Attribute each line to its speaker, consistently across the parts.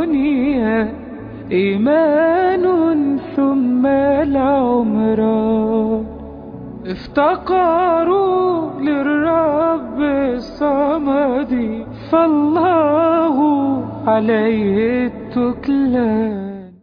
Speaker 1: الدنيا إيمان ثم العمران افتقروا للرب الصمد فالله عليه التكلان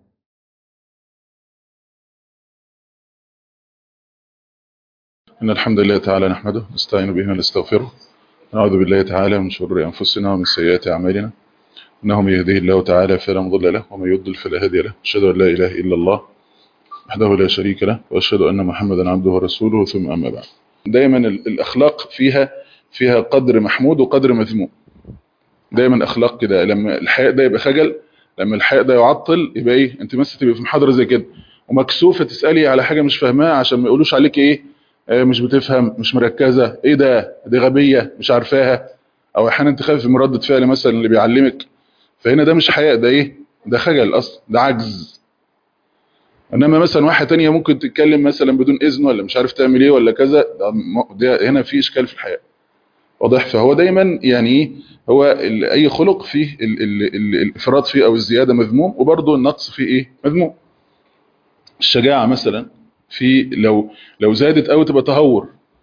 Speaker 2: إن الحمد لله تعالى نحمده نستعين به ونستغفره نعوذ بالله تعالى من شرور أنفسنا ومن سيئات أعمالنا إنه من يهده الله تعالى فلا مضل له ومن يضلل فلا هادي له أشهد أن لا إله إلا الله وحده لا شريك له وأشهد أن محمدا عبده ورسوله ثم أما بعد دايما ال- الأخلاق فيها فيها قدر محمود وقدر مذموم دايما أخلاق كده لما الحياء ده يبقى خجل لما الحياء ده يعطل يبقى إيه أنت مثلا تبقى في محاضرة زي كده ومكسوفة تسألي على حاجة مش فاهماها عشان ما يقولوش عليك إيه آه، مش بتفهم مش مركزة ايه ده دي غبية مش عارفاها او احيانا تخاف من ردة فعل مثلا اللي بيعلمك فهنا ده مش حياء ده ايه ده خجل اصلا ده عجز انما مثلا واحد تانية ممكن تتكلم مثلا بدون اذن ولا مش عارف تعمل ايه ولا كذا ده م- ده هنا في اشكال في الحياء واضح فهو دايما يعني ايه هو ال- اي خلق فيه ال ال ال الافراط فيه او الزيادة مذموم وبرضه النقص فيه ايه مذموم الشجاعة مثلا في لو لو زادت قوي تبقى تهور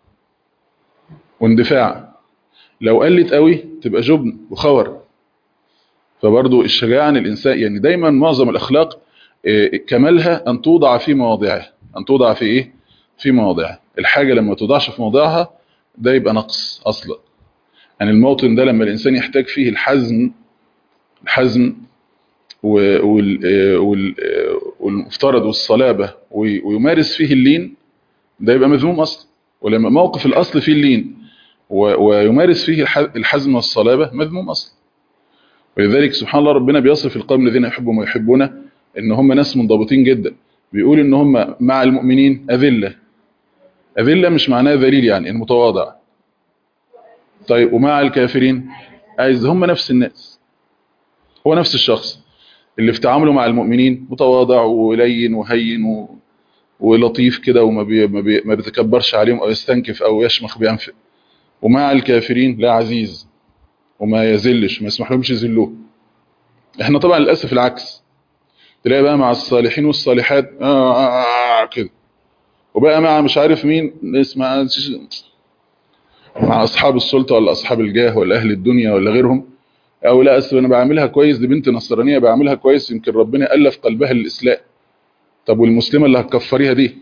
Speaker 2: واندفاع لو قلت قوي تبقى جبن وخور فبرضو الشجاعة ان الانسان يعني دايما معظم الاخلاق آه، كمالها ان توضع في مواضعها ان توضع في ايه في مواضعها الحاجة لما توضعش في موضعها ده يبقى نقص اصلا يعني الموطن ده لما الانسان يحتاج فيه الحزم الحزم و- وال- آه، وال- آه، والمفترض والصلابة وي- ويمارس فيه اللين ده يبقى مذموم اصلا ولما موقف الاصل فيه اللين و- ويمارس فيه الح- الحزم والصلابة مذموم اصلا ولذلك سبحان الله ربنا بيصف القوم الذين يحبهم ويحبون ان هم ناس منضبطين جدا بيقول ان هم مع المؤمنين اذله اذله مش معناه ذليل يعني المتواضع طيب ومع الكافرين عايز هم نفس الناس هو نفس الشخص اللي في تعامله مع المؤمنين متواضع ولين وهين و... ولطيف كده وما بي... ما, بي... ما بيتكبرش عليهم او يستنكف او يشمخ بانفه ومع الكافرين لا عزيز وما يذلش ما يسمح لهمش يذلوه احنا طبعا للاسف العكس تلاقي بقى مع الصالحين والصالحات آه آه آه كده وبقى مع مش عارف مين نسمع مع اصحاب السلطه ولا اصحاب الجاه ولا اهل الدنيا ولا غيرهم او لا اصل انا بعملها كويس دي بنت نصرانيه بعملها كويس يمكن ربنا الف قلبها للاسلام طب والمسلمه اللي هتكفريها دي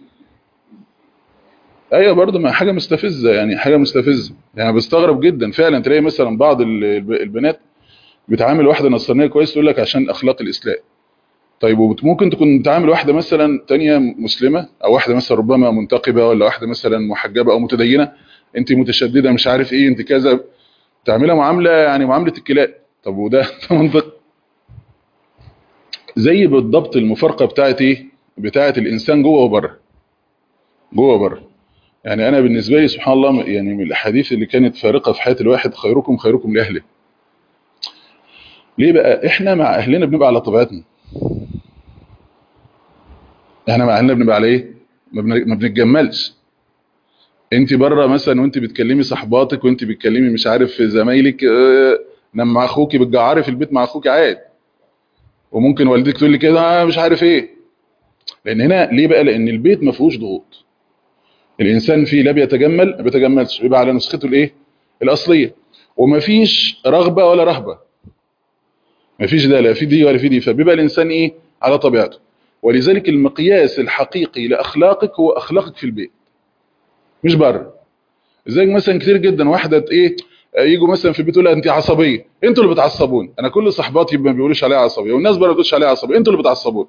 Speaker 2: ايوه برضه ما حاجه مستفزه يعني حاجه مستفزه يعني بستغرب جدا فعلا تلاقي مثلا بعض ال- الب- البنات بتعامل واحده نصرانيه كويس تقول لك عشان اخلاق الاسلام طيب وممكن تكون بتعامل واحده مثلا تانية مسلمه او واحده مثلا ربما منتقبه ولا واحده مثلا محجبه او متدينه انت متشدده مش عارف ايه انت كذا تعملها معامله يعني معامله الكلاب طب وده ده منطق زي بالضبط المفارقه بتاعت ايه بتاعت الانسان جوه وبره جوه وبره يعني انا بالنسبه لي سبحان الله يعني من الاحاديث اللي كانت فارقه في حياه الواحد خيركم خيركم لاهله ليه بقى احنا مع اهلنا بنبقى على طبيعتنا احنا مع اهلنا بنبقى على ايه ما بن- ما بنتجملش انت بره مثلا وانت بتكلمي صحباتك وانت بتكلمي مش عارف زمايلك اه، انما مع اخوكي بتجعري في البيت مع اخوكي عادي وممكن والدتك تقول لي كده اه، مش عارف ايه لان هنا ليه بقى لان البيت ما فيهوش ضغوط الانسان فيه لا بيتجمل ما بيتجملش بيبقى على نسخته الايه الاصليه ومفيش رغبه ولا رهبه مفيش ده لا في دي ولا في دي فبيبقى الانسان ايه على طبيعته ولذلك المقياس الحقيقي لاخلاقك هو اخلاقك في البيت مش بره زي مثلا كتير جدا واحده ايه يجوا مثلا في البيت يقول لها انت عصبيه انتوا اللي بتعصبوني انا كل صحباتي ما بيقولوش عليها عصبيه والناس بره ما بتقولش عليها عصبيه انتوا اللي بتعصبوني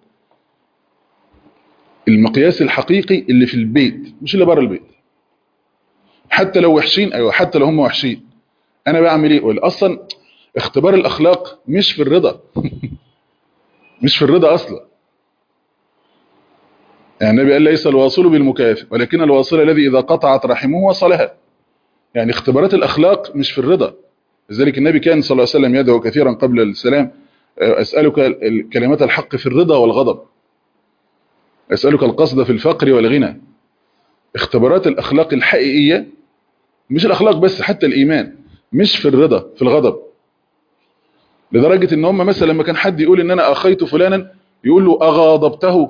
Speaker 2: المقياس الحقيقي اللي في البيت مش اللي بره البيت حتى لو وحشين ايوه حتى لو هم وحشين انا بعمل ايه اقول اصلا اختبار الاخلاق مش في الرضا مش في الرضا اصلا يعني النبي قال ليس الواصل بالمكافئ ولكن الواصل الذي اذا قطعت رحمه وصلها يعني اختبارات الاخلاق مش في الرضا لذلك النبي كان صلى الله عليه وسلم يدعو كثيرا قبل السلام اسالك ال- كلمات الحق في الرضا والغضب اسالك القصد في الفقر والغنى اختبارات الاخلاق الحقيقيه مش الاخلاق بس حتى الايمان مش في الرضا في الغضب لدرجة ان هم مثلا لما كان حد يقول ان انا اخيت فلانا يقول له اغاضبته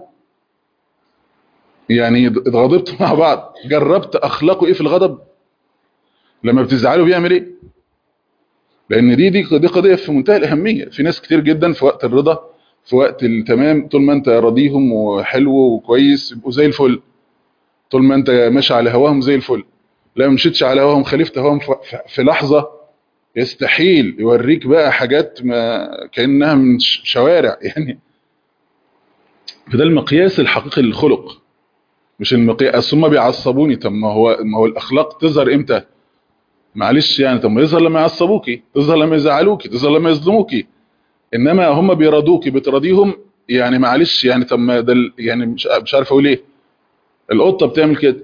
Speaker 2: يعني اتغاضبت مع بعض جربت اخلاقه ايه في الغضب لما بتزعله بيعمل ايه لان دي دي دي قضيه في منتهى الاهميه في ناس كتير جدا في وقت الرضا في وقت التمام طول ما انت راضيهم وحلو وكويس يبقوا زي الفل طول ما انت ماشي على هواهم زي الفل لا مشيتش على هواهم خالفت هواهم في لحظه يستحيل يوريك بقى حاجات ما كانها من شوارع يعني فده المقياس الحقيقي للخلق مش المقياس هم بيعصبوني طب ما هو ما هو الاخلاق تظهر امتى معلش يعني طب ما يظهر لما يعصبوكي تظهر لما يزعلوكي تظهر لما يظلموكي انما هم بيرضوكي بتراضيهم يعني معلش يعني طب ما ده يعني مش مش عارف اقول ايه القطه بتعمل كده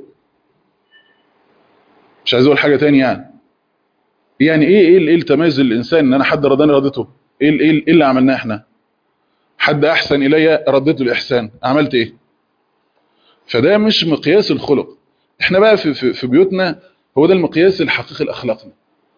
Speaker 2: مش عايز اقول حاجه تاني يعني يعني ايه ايه ايه التميز الانسان ان انا حد رضاني رضيته ايه ايه ايه اللي عملناه احنا حد احسن الي رديته الاحسان عملت ايه فده مش مقياس الخلق احنا بقى في, في, في بيوتنا هو ده المقياس الحقيقي لاخلاقنا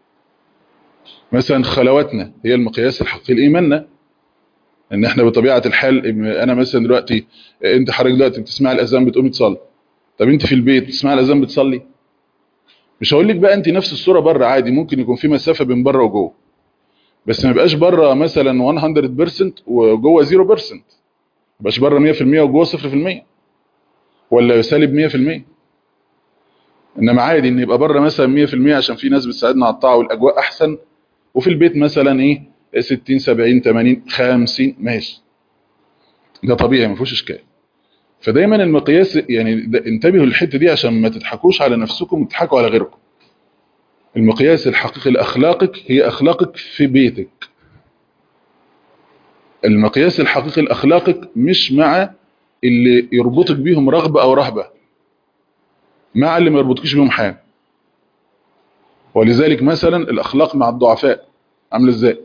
Speaker 2: مثلا خلواتنا هي المقياس الحقيقي لايماننا ان احنا بطبيعه الحال انا مثلا دلوقتي انت حضرتك دلوقتي بتسمع الاذان بتقومي تصلي طب انت في البيت بتسمع الاذان بتصلي مش هقول لك بقى انت نفس الصوره بره عادي ممكن يكون في مسافه بين بره وجوه بس ما يبقاش بره مثلا 100% وجوه 0% ما يبقاش بره 100% وجوه 0% ولا سالب 100% انما عادي ان يبقى بره مثلا 100% عشان في ناس بتساعدنا على الطاعه والاجواء احسن وفي البيت مثلا ايه 60 70 80 50 ماشي ده طبيعي ما فيهوش اشكال فدايما المقياس يعني انتبهوا للحته دي عشان ما تضحكوش على نفسكم وتضحكوا على غيركم المقياس الحقيقي لاخلاقك هي اخلاقك في بيتك المقياس الحقيقي لاخلاقك مش مع اللي يربطك بيهم رغبه او رهبه مع اللي ما يربطكش بيهم حاجه ولذلك مثلا الاخلاق مع الضعفاء عامله ازاي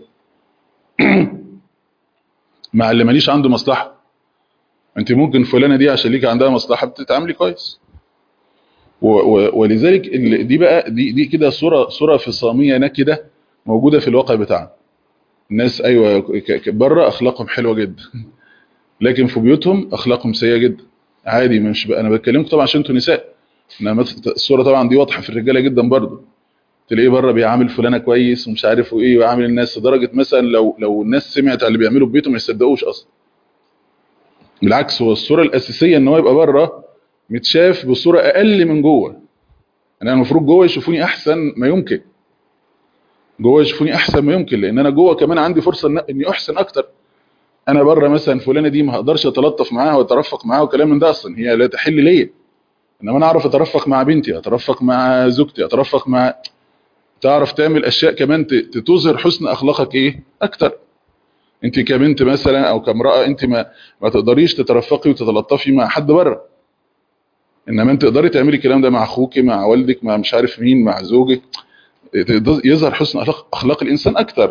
Speaker 2: مع اللي ماليش عنده مصلحه انت ممكن فلانه دي عشان ليك عندها مصلحه بتتعاملي كويس ولذلك دي بقى دي دي كده صوره صوره فصاميه نكده موجوده في الواقع بتاعنا الناس ايوه بره اخلاقهم حلوه جدا لكن في بيوتهم اخلاقهم سيئه جدا عادي مش بقى انا بكلمكم طبعا عشان انتوا نساء انما الصوره طبعا دي واضحه في الرجاله جدا برضه تلاقيه بره بيعامل فلانه كويس ومش عارف ايه ويعامل الناس لدرجه مثلا لو لو الناس سمعت على اللي بيعمله في بيته ما يصدقوش اصلا بالعكس هو الصوره الاساسيه ان هو يبقى بره متشاف بصوره اقل من جوه انا المفروض جوه يشوفوني احسن ما يمكن جوه يشوفوني احسن ما يمكن لان انا جوه كمان عندي فرصه اني احسن اكتر انا بره مثلا فلانه دي ما هقدرش اتلطف معاها واترفق معاها وكلام من ده اصلا هي لا تحل ليا انما انا اعرف اترفق مع بنتي اترفق مع زوجتي اترفق مع تعرف تعمل اشياء كمان تظهر حسن اخلاقك ايه اكتر انت كبنت مثلا او كامراه انت ما ما تقدريش تترفقي وتتلطفي مع حد بره انما انت تقدري تعملي الكلام ده مع اخوك مع والدك مع مش عارف مين مع زوجك يظهر حسن اخلاق اخلاق الانسان اكتر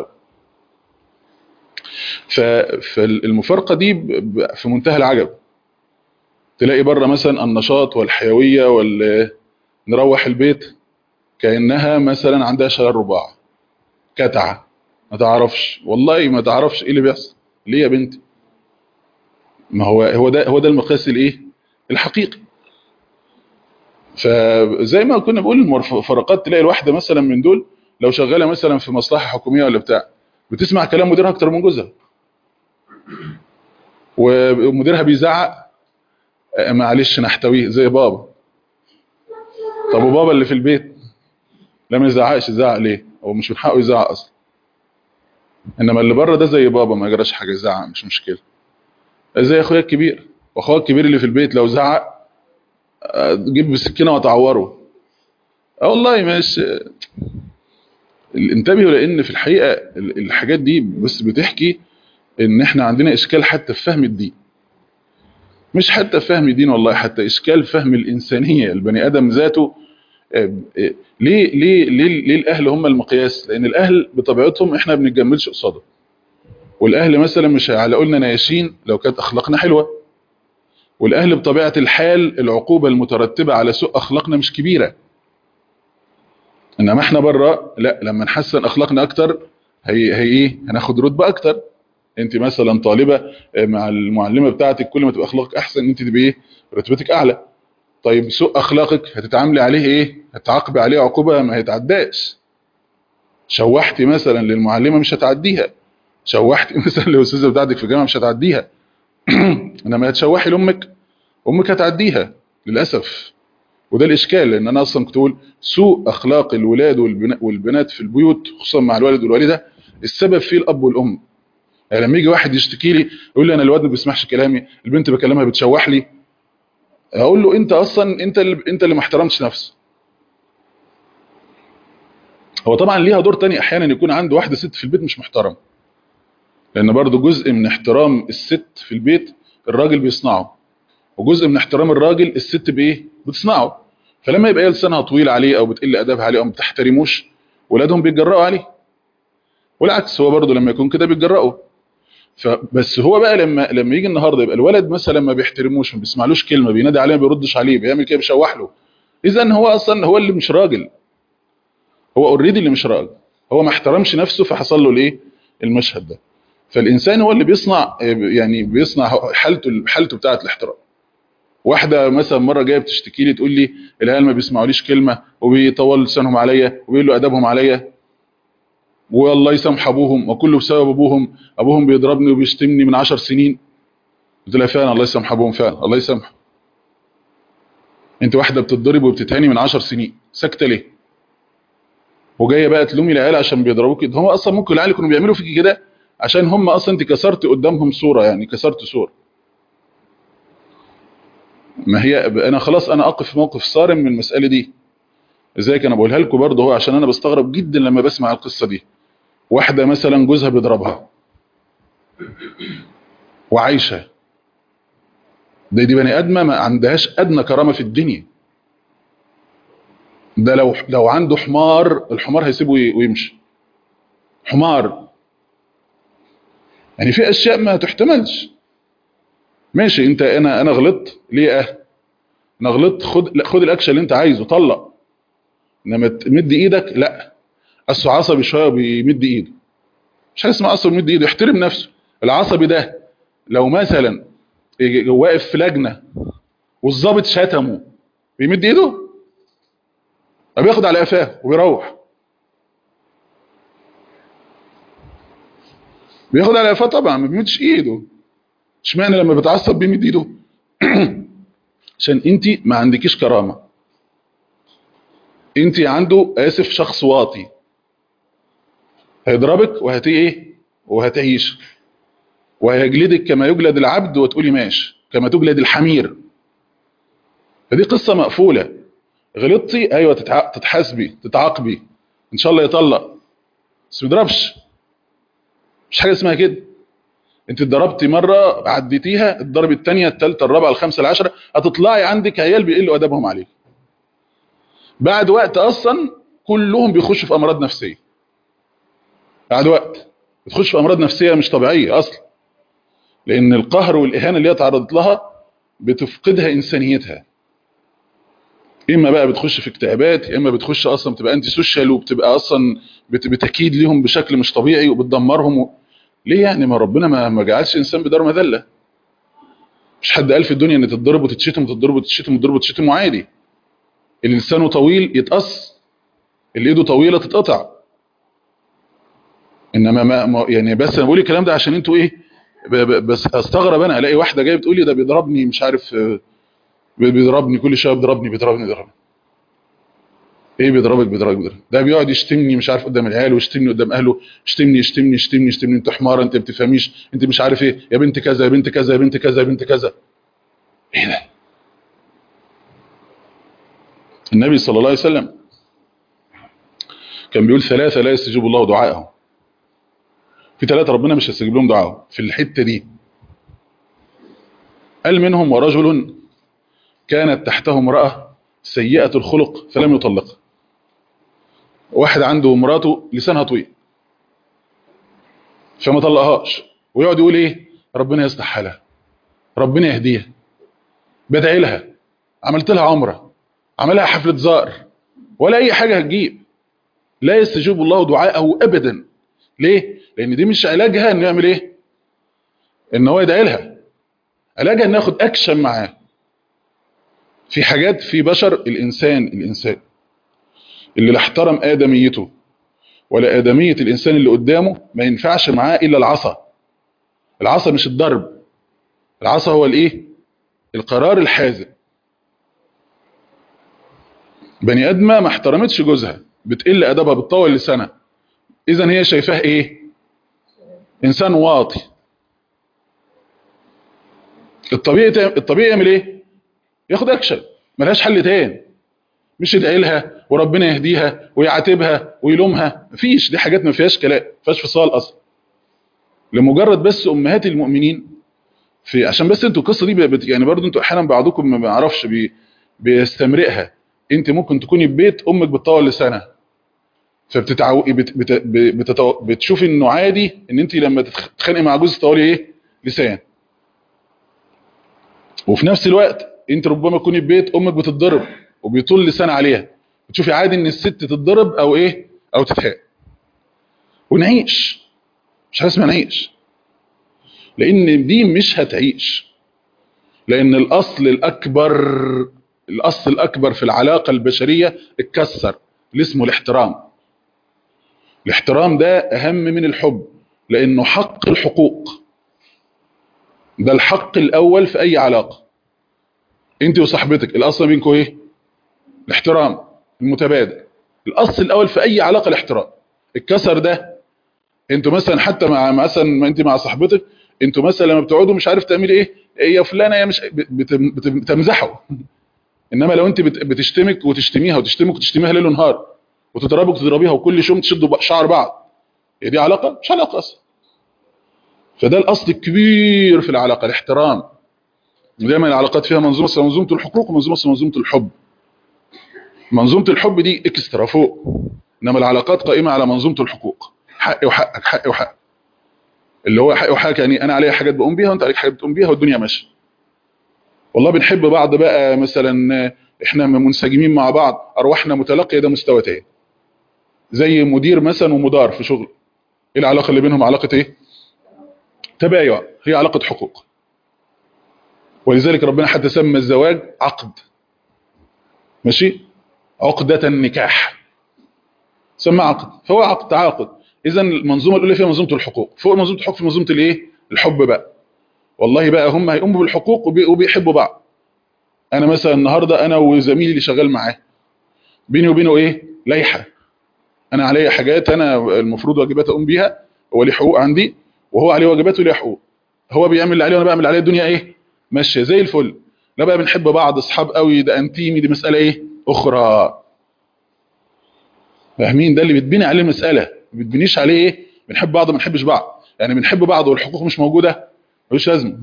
Speaker 2: فالمفارقه دي في منتهى العجب تلاقي بره مثلا النشاط والحيويه وال نروح البيت كانها مثلا عندها شلل رباع كتعه ما تعرفش والله ما تعرفش ايه اللي بيحصل ليه يا بنتي ما هو هو ده هو ده المقياس الايه الحقيقي فزي ما كنا بنقول المفارقات تلاقي الواحده مثلا من دول لو شغاله مثلا في مصلحه حكوميه ولا بتاع بتسمع كلام مديرها اكتر من جوزها ومديرها بيزعق معلش نحتويه زي بابا طب وبابا اللي في البيت لا ما يزعقش يزعق ليه هو مش من حقه يزعق اصلا انما اللي بره ده زي بابا ما يجراش حاجه يزعق مش مشكله زي اخويا الكبير واخويا الكبير اللي في البيت لو زعق جيب بالسكينه وتعوره اه والله مش انتبهوا لان في الحقيقه الحاجات دي بس بتحكي ان احنا عندنا اشكال حتى في فهم الدين مش حتى فهم الدين والله حتى اشكال فهم الانسانيه البني ادم ذاته ليه ليه ليه ليه الاهل هم المقياس لان الاهل بطبيعتهم احنا ما بنتجملش قصادهم والاهل مثلا مش هيعلقوا لنا نياشين لو كانت اخلاقنا حلوه والاهل بطبيعه الحال العقوبه المترتبه على سوء اخلاقنا مش كبيره انما احنا بره لا لما نحسن اخلاقنا اكتر هي هي ايه هناخد رتبه اكتر انت مثلا طالبه مع المعلمه بتاعتك كل ما تبقى اخلاقك احسن انت تبقى ايه رتبتك اعلى طيب سوء اخلاقك هتتعاملي عليه ايه هتعاقبي عليه عقوبه ما هيتعداش شوحتي مثلا للمعلمه مش هتعديها شوحتي مثلا للاستاذه بتاعتك في الجامعه مش هتعديها انما هتشوحي لامك امك هتعديها للاسف وده الاشكال لان انا اصلا كنت اقول سوء اخلاق الولاد والبنات في البيوت خصوصا مع الوالد والوالده السبب فيه الاب والام يعني لما يجي واحد يشتكي لي يقول لي انا الواد ما بيسمعش كلامي البنت بكلمها بتشوح لي اقول له انت اصلا انت اللي انت اللي ما احترمتش نفسك هو طبعا ليها دور تاني احيانا يكون عنده واحده ست في البيت مش محترم لان برضه جزء من احترام الست في البيت الراجل بيصنعه وجزء من احترام الراجل الست بايه بتصنعه فلما يبقى هي لسانها طويل عليه او بتقل ادبها عليه او ما بتحترموش ولادهم بيتجرأوا عليه والعكس هو برضه لما يكون كده بيتجرأوا فبس هو بقى لما لما يجي النهارده يبقى الولد مثلا ما بيحترموش ما بيسمعلوش كلمه بينادي عليه ما بيردش عليه بيعمل كده بيشوح له اذا هو اصلا هو اللي مش راجل هو اوريدي اللي مش راجل هو ما احترمش نفسه فحصل له الايه المشهد ده فالانسان هو اللي بيصنع يعني بيصنع حالته حالته بتاعه الاحترام واحده مثلا مره جايه بتشتكي لي تقول لي العيال ما بيسمعوليش كلمه وبيطولوا لسانهم عليا وبيقولوا ادبهم عليا والله يسامح ابوهم وكله بسبب ابوهم ابوهم بيضربني وبيشتمني من عشر سنين قلت لها فعلا الله يسامح ابوهم فعلا الله يسامحه انت واحده بتتضرب وبتتهاني من عشر سنين ساكته ليه وجايه بقى تلومي العيال عشان بيضربوك هم اصلا ممكن العيال يكونوا بيعملوا فيكي كده عشان هم اصلا انت كسرت قدامهم صوره يعني كسرت صوره ما هي انا خلاص انا اقف في موقف صارم من المساله دي ازيك انا بقولها لكم برضه هو عشان انا بستغرب جدا لما بسمع القصه دي واحده مثلا جوزها بيضربها وعايشه ده دي بني ادمه ما عندهاش ادنى كرامه في الدنيا ده لو لو عنده حمار الحمار هيسيبه ويمشي حمار يعني في اشياء ما تحتملش ماشي انت انا انا غلطت ليه اه انا غلطت خد لا خد الاكشن اللي انت عايزه طلق انما تمد ايدك لا اصله عصبي شويه بيمد ايده مش حاجه اسمها عصبي بيمد ايده يحترم نفسه العصبي ده لو مثلا واقف في لجنه والظابط شتمه بيمد ايده بياخد على قفاه وبيروح بياخد على قفاه طبعا ما بيمدش ايده اشمعنى لما بتعصب بيمد ايده عشان انت ما عندكيش كرامه انت عنده اسف شخص واطي هيضربك وهتي ايه وهتعيش وهيجلدك كما يجلد العبد وتقولي ماشي كما تجلد الحمير فدي قصه مقفوله غلطتي ايوه تتحاسبي تتعاقبي ان شاء الله يطلق بس ما يضربش مش حاجه اسمها كده انت اتضربتي مره عديتيها الضرب الثانيه الثالثه الرابعه الخامسه العاشره هتطلعي عندك عيال بيقلوا ادبهم عليك بعد وقت اصلا كلهم بيخشوا في امراض نفسيه بعد وقت بتخش في امراض نفسيه مش طبيعيه اصلا لان القهر والاهانه اللي هي تعرضت لها بتفقدها انسانيتها اما بقى بتخش في اكتئابات يا اما بتخش اصلا بتبقى انتي سوشيال وبتبقى اصلا بتكيد ليهم بشكل مش طبيعي وبتدمرهم و... ليه يعني ما ربنا ما ما جعلش انسان بدار مذله مش حد قال في الدنيا ان تتضرب وتتشتم وتتضرب وتتشتم وتضرب وتتشتم وعادي اللي لسانه طويل يتقص اللي ايده طويله تتقطع انما ما ما- يعني بس انا بقول الكلام ده عشان انتوا ايه ب- ب- بس استغرب انا الاقي واحده جايه بتقول لي ده بيضربني مش عارف آه، بيضربني كل شويه بيضربني بيضربني بيضربني ايه بيضربك بيضربك بيضربك ده بيقعد يشتمني مش عارف قدام العيال ويشتمني قدام اهله يشتمني يشتمني يشتمني يشتمني انت حماره انت ما بتفهميش انت مش عارف ايه يا بنت كذا يا بنت كذا يا بنت كذا يا بنت كذا ايه ده النبي صلى الله عليه وسلم كان بيقول ثلاثة لا يستجيب الله دعائهم في ثلاثة ربنا مش هيستجيب لهم دعائهم في الحتة دي قال منهم ورجل كانت تحته امرأة سيئة الخلق فلم يطلقها واحد عنده مراته لسانها طويل فما طلقهاش ويقعد يقول ايه ربنا يصلح حالها ربنا يهديها بدعي لها عملت لها عمره عملها حفلة زار ولا اي حاجة هتجيب لا يستجيب الله دعاءه ابدا ليه لان دي مش علاجها انه يعمل ايه ان هو يدعي لها علاجها ان ياخد اكشن معاه في حاجات في بشر الانسان الانسان اللي لا احترم ادميته ولا ادميه الانسان اللي قدامه ما ينفعش معاه الا العصا العصا مش الضرب العصا هو الايه القرار الحازم بني ادمه ما احترمتش جوزها بتقل ادبها بتطول لسانها اذا هي شايفاه ايه انسان واطي الطبيعي الطبيعي يعمل ايه ياخد اكشن ملهاش حل تاني مش يدعي لها وربنا يهديها ويعاتبها ويلومها مفيش دي حاجات ما فيهاش كلام ما فيهاش فصال اصلا لمجرد بس امهات المؤمنين في عشان بس انتوا القصه دي بت يعني برضو انتوا احيانا بعضكم ما بيعرفش بي بيستمرئها انت ممكن تكوني في بيت امك بتطول لسانها فبتتعو بت بت بتتو... بتشوفي انه عادي ان انت لما تتخانقي مع جوزك تطولي ايه لسان وفي نفس الوقت انت ربما تكوني في بيت امك بتتضرب وبيطول لسان عليها بتشوفي عادي ان الست تتضرب او ايه او تتهان ونعيش مش هسمع نعيش لان دي مش هتعيش لان الاصل الاكبر الاصل الاكبر في العلاقه البشريه اتكسر اللي اسمه الاحترام الاحترام ده اهم من الحب لانه حق الحقوق ده الحق الاول في اي علاقه انت وصاحبتك الاصل بينكم ايه الاحترام المتبادل الاصل الاول في اي علاقه الاحترام الكسر ده انتوا مثلا حتى مع مثلا ما انت مع صاحبتك انتوا مثلا لما بتقعدوا مش عارف تعملي ايه يا فلانه يا مش بتمزحوا انما لو انت بتشتمك وتشتميها وتشتمك وتشتميها ليل ونهار وتضربك وتضربيها وكل شوم تشدوا شعر بعض هي دي علاقه مش علاقه اصلا فده الاصل الكبير في العلاقه الاحترام دايما العلاقات فيها منظومه منظومه الحقوق ومنظومه منظومه الحب منظومه الحب دي اكسترا فوق انما العلاقات قائمه على منظومه الحقوق حقي وحقك حقي وحقك اللي هو حقي وحقك يعني انا عليا حاجات بقوم بيها وانت عليك حاجات بتقوم بيها والدنيا ماشيه والله بنحب بعض بقى مثلا احنا منسجمين مع بعض ارواحنا متلاقيه ده مستوى تاني زي مدير مثلا ومدار في شغل ايه العلاقه اللي بينهم علاقه ايه تبايع هي علاقه حقوق ولذلك ربنا حتى سمى الزواج عقد ماشي عقدة النكاح سمى عقد فهو عقد تعاقد اذا المنظومه الاولى فيها منظومه الحقوق فوق منظومه الحقوق في منظومه الايه الحب بقى والله بقى هم هيقوموا بالحقوق وبيحبوا بعض انا مثلا النهارده انا وزميلي اللي شغال معاه بيني وبينه ايه لائحه انا عليا حاجات انا المفروض واجبات اقوم بيها هو ليه حقوق عندي وهو عليه واجبات وليه حقوق هو بيعمل اللي عليه وانا بعمل عليه الدنيا ايه ماشيه زي الفل لا بقى بنحب بعض اصحاب قوي ده انتيمي دي مساله ايه اخرى فاهمين ده اللي بتبني عليه المساله ما بتبنيش عليه ايه بنحب بعض ما بنحبش بعض يعني بنحب بعض والحقوق مش موجوده ملوش لازمه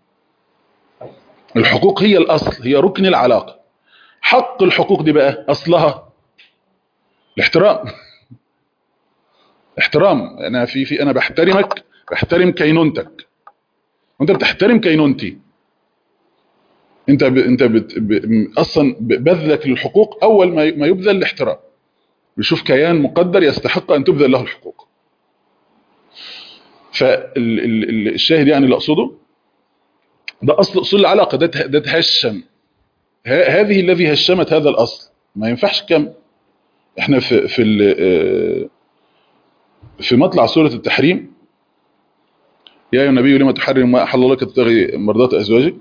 Speaker 2: الحقوق هي الاصل هي ركن العلاقه حق الحقوق دي بقى اصلها الاحترام احترام انا في في انا بحترمك بحترم كينونتك وانت بتحترم كينونتي انت ب... انت بت... ب... اصلا بذلك للحقوق اول ما ما يبذل الاحترام بيشوف كيان مقدر يستحق ان تبذل له الحقوق فالشاهد يعني اللي اقصده ده اصل اصول العلاقه ده ده تهشم هذه الذي هشمت هذا الاصل ما ينفعش كم احنا في في في مطلع سوره التحريم يا ايها النبي لما تحرم ما احل لك تبتغي مرضات ازواجك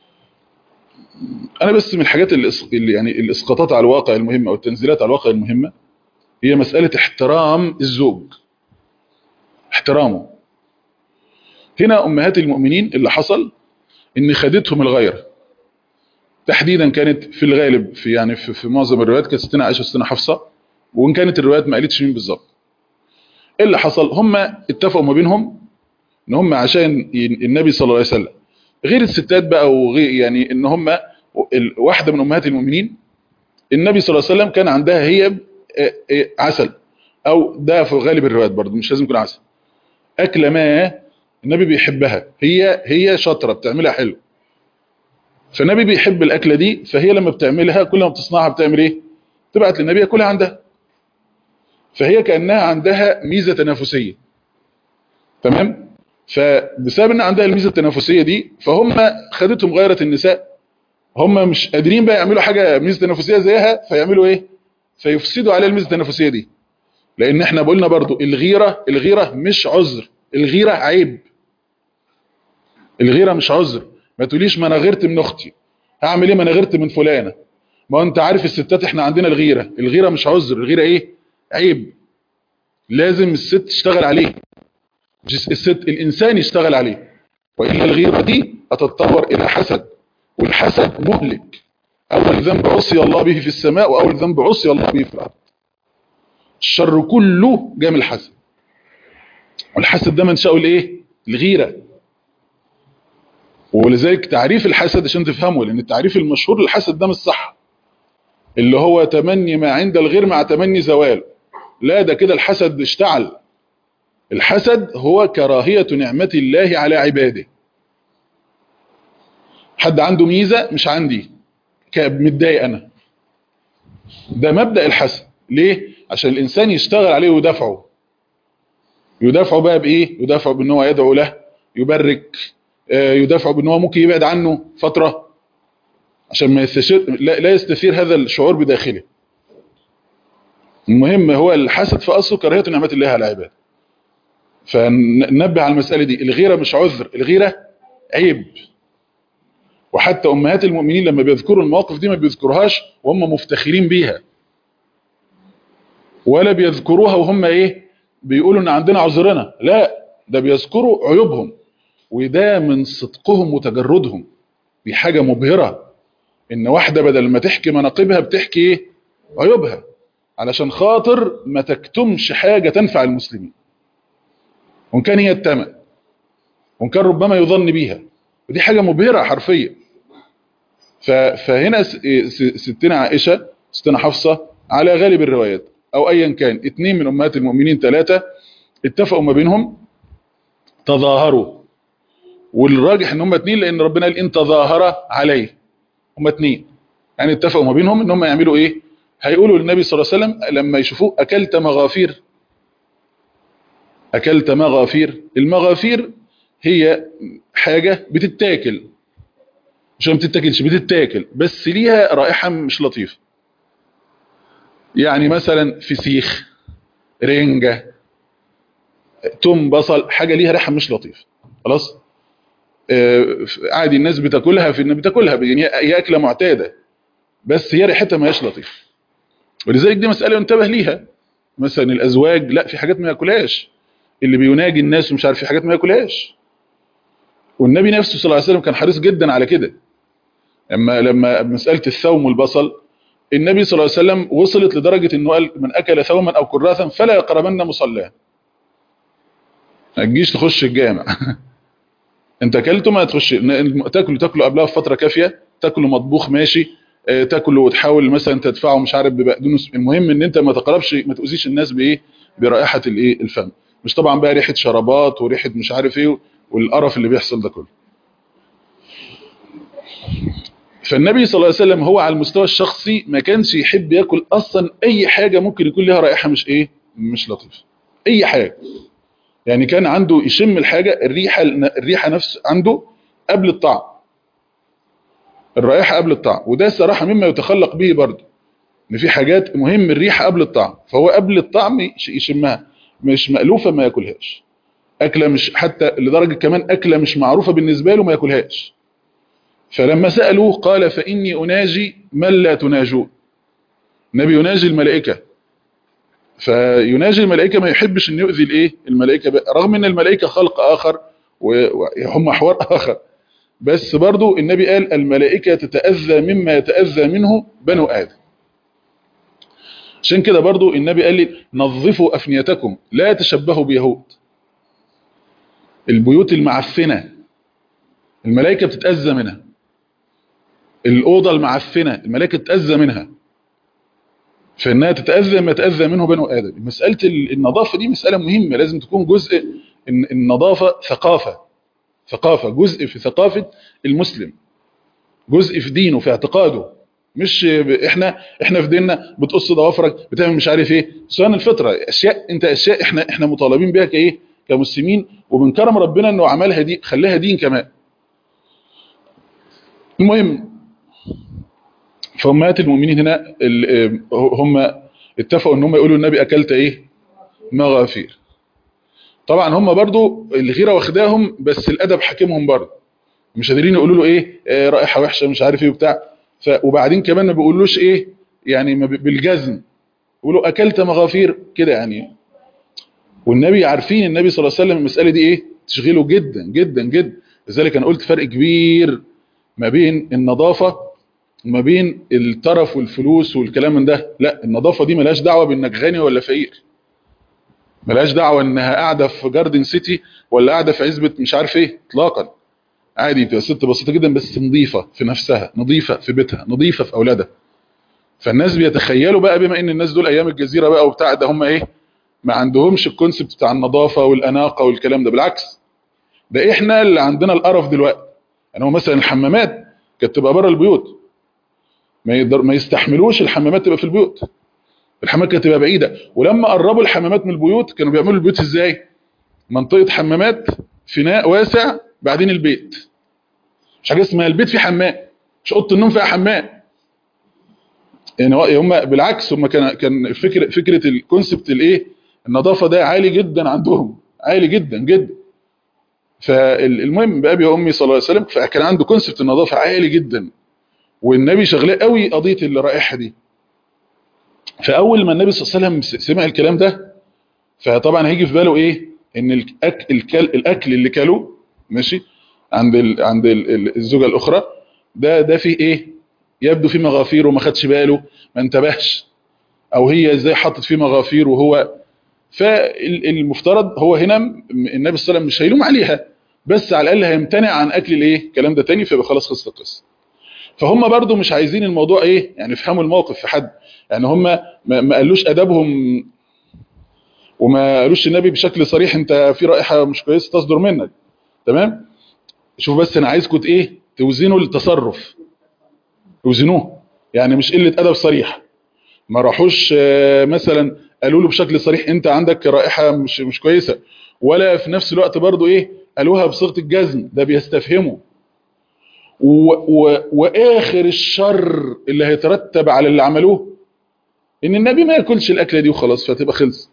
Speaker 2: انا بس من الحاجات اللي, اللي يعني الاسقاطات على الواقع المهمه او التنزيلات على الواقع المهمه هي مساله احترام الزوج احترامه هنا امهات المؤمنين اللي حصل ان خدتهم الغيره تحديدا كانت في الغالب في يعني في, في معظم الروايات كانت ستنا عائشه وستنا حفصه وان كانت الروايات ما قالتش مين بالظبط ايه اللي حصل هم اتفقوا ما بينهم ان هم عشان النبي صلى الله عليه وسلم غير الستات بقى وغير يعني ان هم واحده من امهات المؤمنين النبي صلى الله عليه وسلم كان عندها هي عسل او ده في غالب الروايات برضه مش لازم يكون عسل اكله ما النبي بيحبها هي هي شاطره بتعملها حلو فالنبي بيحب الاكله دي فهي لما بتعملها كل ما بتصنعها بتعمل ايه تبعت للنبي ياكلها عندها فهي كانها عندها ميزه تنافسيه تمام فبسبب ان عندها الميزه التنافسيه دي فهم خدتهم غيره النساء هم مش قادرين بقى يعملوا حاجه ميزه تنافسيه زيها فيعملوا ايه فيفسدوا على الميزه التنافسيه دي لان احنا قلنا برضو الغيره الغيره مش عذر الغيره عيب الغيره مش عذر ما تقوليش ما انا غيرت من اختي هعمل ايه ما انا غيرت من فلانه ما انت عارف الستات احنا عندنا الغيره الغيره مش عذر الغيره ايه عيب لازم الست تشتغل عليه الست الانسان يشتغل عليه والا الغيره دي هتتطور الى حسد والحسد مهلك اول ذنب عصي الله به في السماء واول ذنب عصي الله به في الارض الشر كله جاء من الحسد والحسد ده منشأه الايه الغيره ولذلك تعريف الحسد عشان تفهمه لان التعريف المشهور للحسد ده مش صح اللي هو تمني ما عند الغير مع تمني زوال لا ده كده الحسد اشتعل الحسد هو كراهية نعمة الله على عباده حد عنده ميزة مش عندي متضايق انا ده مبدأ الحسد ليه عشان الانسان يشتغل عليه ويدافعه يدافعه بقى بايه يدافعه بان هو يدعو له يبرك يدافعه بان هو ممكن يبعد عنه فترة عشان ما يستشير لا يستثير هذا الشعور بداخله المهم هو الحسد في اصله كراهيه نعمه الله على العباد فننبه على المسألة دي الغيرة مش عذر الغيرة عيب وحتى أمهات المؤمنين لما بيذكروا المواقف دي ما بيذكروهاش وهم مفتخرين بيها ولا بيذكروها وهم ايه بيقولوا ان عندنا عذرنا لا ده بيذكروا عيوبهم وده من صدقهم وتجردهم دي حاجة مبهرة ان واحدة بدل ما تحكي مناقبها بتحكي ايه عيوبها علشان خاطر ما تكتمش حاجة تنفع المسلمين وان كان هي التمن وان كان ربما يظن بيها ودي حاجة مبهرة حرفيا فهنا ستنا عائشة ستنا حفصة على غالب الروايات او ايا كان اتنين من امهات المؤمنين ثلاثة اتفقوا ما بينهم تظاهروا والراجح ان هم اتنين لان ربنا قال ان تظاهر عليه هم اتنين يعني اتفقوا ما بينهم ان هم يعملوا ايه هيقولوا للنبي صلى الله عليه وسلم لما يشوفوه اكلت مغافير اكلت مغافير المغافير هي حاجة بتتاكل مش ما بتتاكلش بتتاكل بس ليها رائحة مش لطيفة يعني مثلا فسيخ رنجة توم بصل حاجة ليها ريحة مش لطيفة خلاص آه عادي الناس بتاكلها في ان بتاكلها يعني هي اكله معتاده بس هي ريحتها ما هياش لطيفه ولذلك دي مساله ينتبه ليها مثلا الازواج لا في حاجات ما ياكلهاش اللي بيناجي الناس ومش عارف في حاجات ما ياكلهاش والنبي نفسه صلى الله عليه وسلم كان حريص جدا على كده اما لما مساله الثوم والبصل النبي صلى الله عليه وسلم وصلت لدرجه انه قال من اكل ثوما او كراثا فلا يقربن مصلاه ما تجيش تخش الجامع انت اكلته ما تخش تاكله تاكله قبلها بفتره كافيه تاكله مطبوخ ماشي تاكله وتحاول مثلا تدفعه مش عارف ببقدونس المهم ان انت ما تقربش ما تؤذيش الناس بايه برائحه الايه الفم مش طبعا بقى ريحه شرابات وريحه مش عارف ايه والقرف اللي بيحصل ده كله فالنبي صلى الله عليه وسلم هو على المستوى الشخصي ما كانش يحب ياكل اصلا اي حاجه ممكن يكون لها رائحه مش ايه مش لطيفه اي حاجه يعني كان عنده يشم الحاجه الريحه الريحه نفس عنده قبل الطعم الرائحه قبل الطعم وده الصراحه مما يتخلق به برضه ان في حاجات مهم الريحه قبل الطعم فهو قبل الطعم يشمها مش مألوفه ما ياكلهاش اكله مش حتى لدرجه كمان اكله مش معروفه بالنسبه له ما ياكلهاش فلما سالوه قال فاني اناجي من لا تناجون النبي يناجي الملائكه فيناجي الملائكه ما يحبش ان يؤذي الايه الملائكه رغم ان الملائكه خلق اخر وهم حوار اخر بس برضو النبي قال الملائكه تتاذى مما يتاذى منه بنو ادم عشان كده برضو النبي قال لي نظفوا افنيتكم لا تشبهوا بيهود البيوت المعفنه الملائكه بتتاذى منها الاوضه المعفنه الملائكه تتاذى منها فانها تتاذى ما يتاذى منه بنو ادم مساله النظافه دي مساله مهمه لازم تكون جزء النظافه ثقافه ثقافه جزء في ثقافه المسلم جزء في دينه في اعتقاده مش احنا احنا في ديننا بتقص ضوافرك بتعمل مش عارف ايه سؤال الفطره اشياء انت اشياء احنا احنا مطالبين بيها كايه كمسلمين ومن كرم ربنا انه عملها دي خلاها دين كمان المهم فامهات المؤمنين هنا ال- هم اتفقوا ان هم يقولوا النبي اكلت ايه مغافير طبعا هم برضو الغيره واخداهم بس الادب حاكمهم برضو مش قادرين يقولوا له ايه آه، رائحه وحشه مش عارف ايه وبتاع ف وبعدين كمان ما بيقولوش ايه يعني ما بي- بالجزم يقولوا اكلت مغافير كده يعني والنبي عارفين النبي صلى الله عليه وسلم المساله دي ايه تشغله جدا جدا جدا لذلك انا قلت فرق كبير ما بين النظافه وما بين الترف والفلوس والكلام من ده لا النظافه دي ملهاش دعوه بانك غني ولا فقير ملهاش دعوه انها قاعده في جاردن سيتي ولا قاعده في عزبه مش عارف ايه اطلاقا عادي بتبقى ست بسيطه جدا بس نظيفه في نفسها نظيفه في بيتها نظيفه في اولادها فالناس بيتخيلوا بقى بما ان الناس دول ايام الجزيره بقى وبتاع ده هم ايه ما عندهمش الكونسبت بتاع النظافه والاناقه والكلام ده بالعكس ده احنا اللي عندنا القرف دلوقتي يعني هو مثلا الحمامات كانت تبقى بره البيوت ما يقدر ما يستحملوش الحمامات تبقى في البيوت الحمامات كانت تبقى بعيده ولما قربوا الحمامات من البيوت كانوا بيعملوا البيوت ازاي منطقه حمامات فناء واسع بعدين البيت مش حاجه اسمها البيت فيه حمام مش اوضه النوم فيها حمام يعني هو- هم بالعكس هم كان كان فكره فكره الكونسبت الايه النظافه ده عالي جدا عندهم عالي جدا جدا فالمهم بابي وامي صلى الله عليه وسلم فكان عنده كونسبت النظافه عالي جدا والنبي شغلاه قوي قضيه الرائحه دي فاول ما النبي صلى الله عليه وسلم سمع الكلام ده فطبعا هيجي في باله ايه ان الاكل الكل الاكل اللي كله ماشي عند ال عند ال ال- الزوجه الاخرى ده ده فيه ايه يبدو فيه مغافير وما خدش باله ما انتبهش او هي ازاي حطت فيه مغافير وهو فالمفترض هو هنا م- النبي صلى الله عليه وسلم مش هيلوم عليها بس على الاقل هيمتنع عن اكل الايه الكلام ده تاني فيبقى خلاص خلصت القصه فهم برضو مش عايزين الموضوع ايه يعني يفهموا الموقف في حد يعني هم ما ما قالوش ادبهم وما قالوش النبي بشكل صريح انت في رائحه مش كويسه تصدر منك تمام شوف بس انا عايزكم ت- ايه توزنوا التصرف توزنوه يعني مش قله ادب صريح ما راحوش آه، مثلا قالوا له بشكل صريح انت عندك رائحه مش مش كويسه ولا في نفس الوقت برضو ايه قالوها بصيغه الجزم ده بيستفهموا و و واخر الشر اللي هيترتب على اللي عملوه ان النبي ما ياكلش الاكله دي وخلاص فتبقى خلص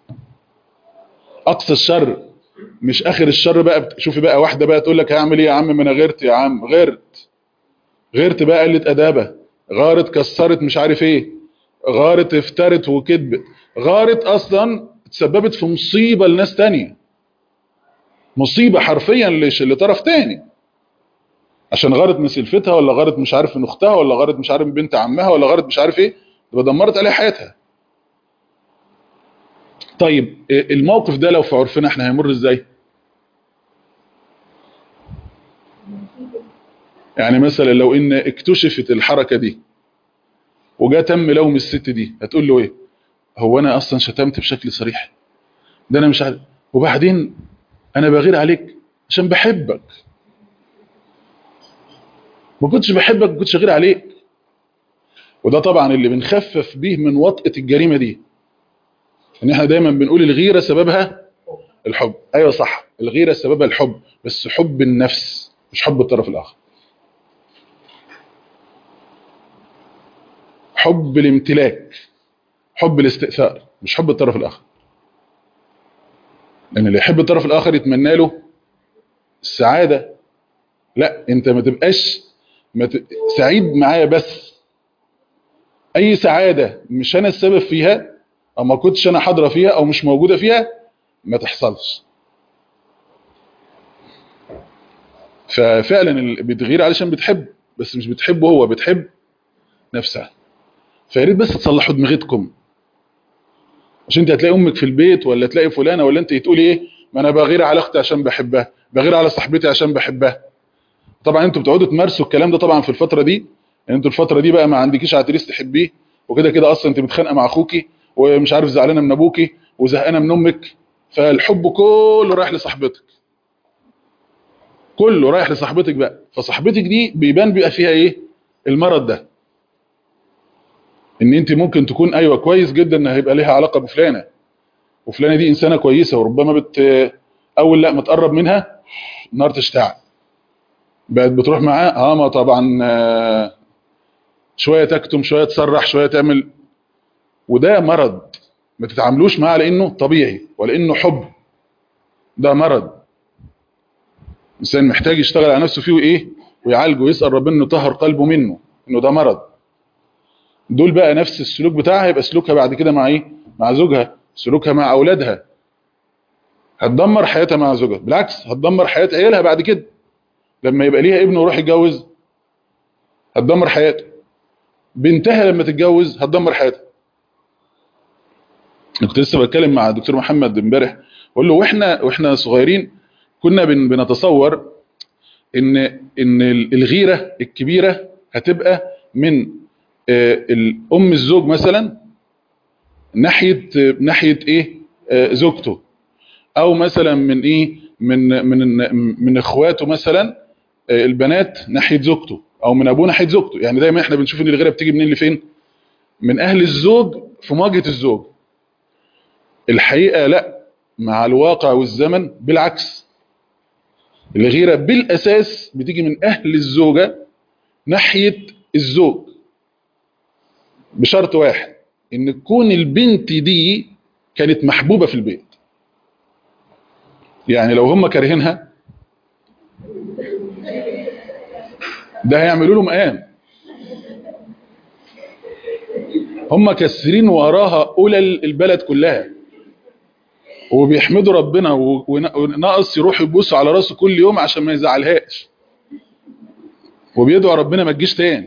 Speaker 2: اقصى الشر مش اخر الشر بقى بت- شوفي بقى واحده بقى تقول لك هعمل ايه يا عم ما انا غيرت يا عم غيرت غيرت بقى قله ادابه غارت كسرت مش عارف ايه غارت افترت وكذبت غارت اصلا تسببت في مصيبه لناس تانية مصيبه حرفيا لش- لطرف تاني عشان غارت من سلفتها ولا غارت مش عارف من اختها ولا غارت مش عارف من بنت عمها ولا غارت مش عارف ايه تبقى دمرت عليها حياتها طيب إيه الموقف ده لو في عرفنا احنا هيمر ازاي يعني مثلا لو ان اكتشفت الحركه دي وجا تم لوم الست دي هتقول له ايه هو انا اصلا شتمت بشكل صريح ده انا مش عارف وبعدين انا بغير عليك عشان بحبك ما كنتش بحبك ما كنتش غير عليك وده طبعا اللي بنخفف بيه من وطئة الجريمة دي ان احنا دايما بنقول الغيرة سببها الحب ايوه صح الغيرة سببها الحب بس حب النفس مش حب الطرف الاخر حب الامتلاك حب الاستئثار مش حب الطرف الاخر لان اللي يحب الطرف الاخر يتمنى له السعادة لا انت ما تبقاش ما ت... سعيد معايا بس اي سعادة مش انا السبب فيها او ما كنتش انا حاضرة فيها او مش موجودة فيها ما تحصلش ففعلا اللي بتغير علشان بتحب بس مش بتحبه هو بتحب نفسها فياريت بس تصلحوا دماغتكم عشان انت هتلاقي امك في البيت ولا تلاقي فلانه ولا انت تقولي ايه ما انا بغير على اختي عشان بحبها بغير على صاحبتي عشان بحبها طبعا انتوا بتقعدوا تمارسوا الكلام ده طبعا في الفتره دي يعني انتوا الفتره دي بقى ما عندكيش عتريس تحبيه وكده كده اصلا انت متخانقه مع اخوكي ومش عارف زعلانه من ابوكي وزهقانه من امك فالحب كله رايح لصاحبتك كله رايح لصاحبتك بقى فصاحبتك دي بيبان بيبقى فيها ايه المرض ده ان انت ممكن تكون ايوه كويس جدا ان هيبقى ليها علاقه بفلانه وفلانه دي انسانه كويسه وربما بت اول لا ما تقرب منها النار تشتعل بقت بتروح معاه اه ما طبعا آه شويه تكتم شويه تسرح شويه تعمل وده مرض ما تتعاملوش معاه لانه طبيعي ولا انه حب ده مرض الانسان محتاج يشتغل على نفسه فيه وايه ويعالجه ويسال ربنا انه يطهر قلبه منه انه ده مرض دول بقى نفس السلوك بتاعها يبقى سلوكها بعد كده مع ايه مع زوجها سلوكها مع اولادها هتدمر حياتها مع زوجها بالعكس هتدمر حياه عيالها بعد كده لما يبقى ليها ابن ويروح يتجوز هتدمر حياته بنتها لما تتجوز هتدمر حياتها كنت لسه بتكلم مع الدكتور محمد امبارح بقول له واحنا واحنا صغيرين كنا بن بنتصور ان ان الغيره الكبيره هتبقى من الام الزوج مثلا ناحيه ناحيه ايه زوجته او مثلا من ايه من من من اخواته مثلا البنات ناحيه زوجته او من ابوه ناحيه زوجته يعني دايما احنا بنشوف ان الغيره بتيجي منين لفين من اهل الزوج في مواجهه الزوج الحقيقه لا مع الواقع والزمن بالعكس الغيره بالاساس بتيجي من اهل الزوجه ناحيه الزوج بشرط واحد ان تكون البنت دي كانت محبوبه في البيت يعني لو هم كارهينها ده هيعملوا له مقام هم كسرين وراها اولى البلد كلها وبيحمدوا ربنا وناقص يروحوا يبوسوا على راسه كل يوم عشان ما يزعلهاش وبيدعوا ربنا ما تجيش تاني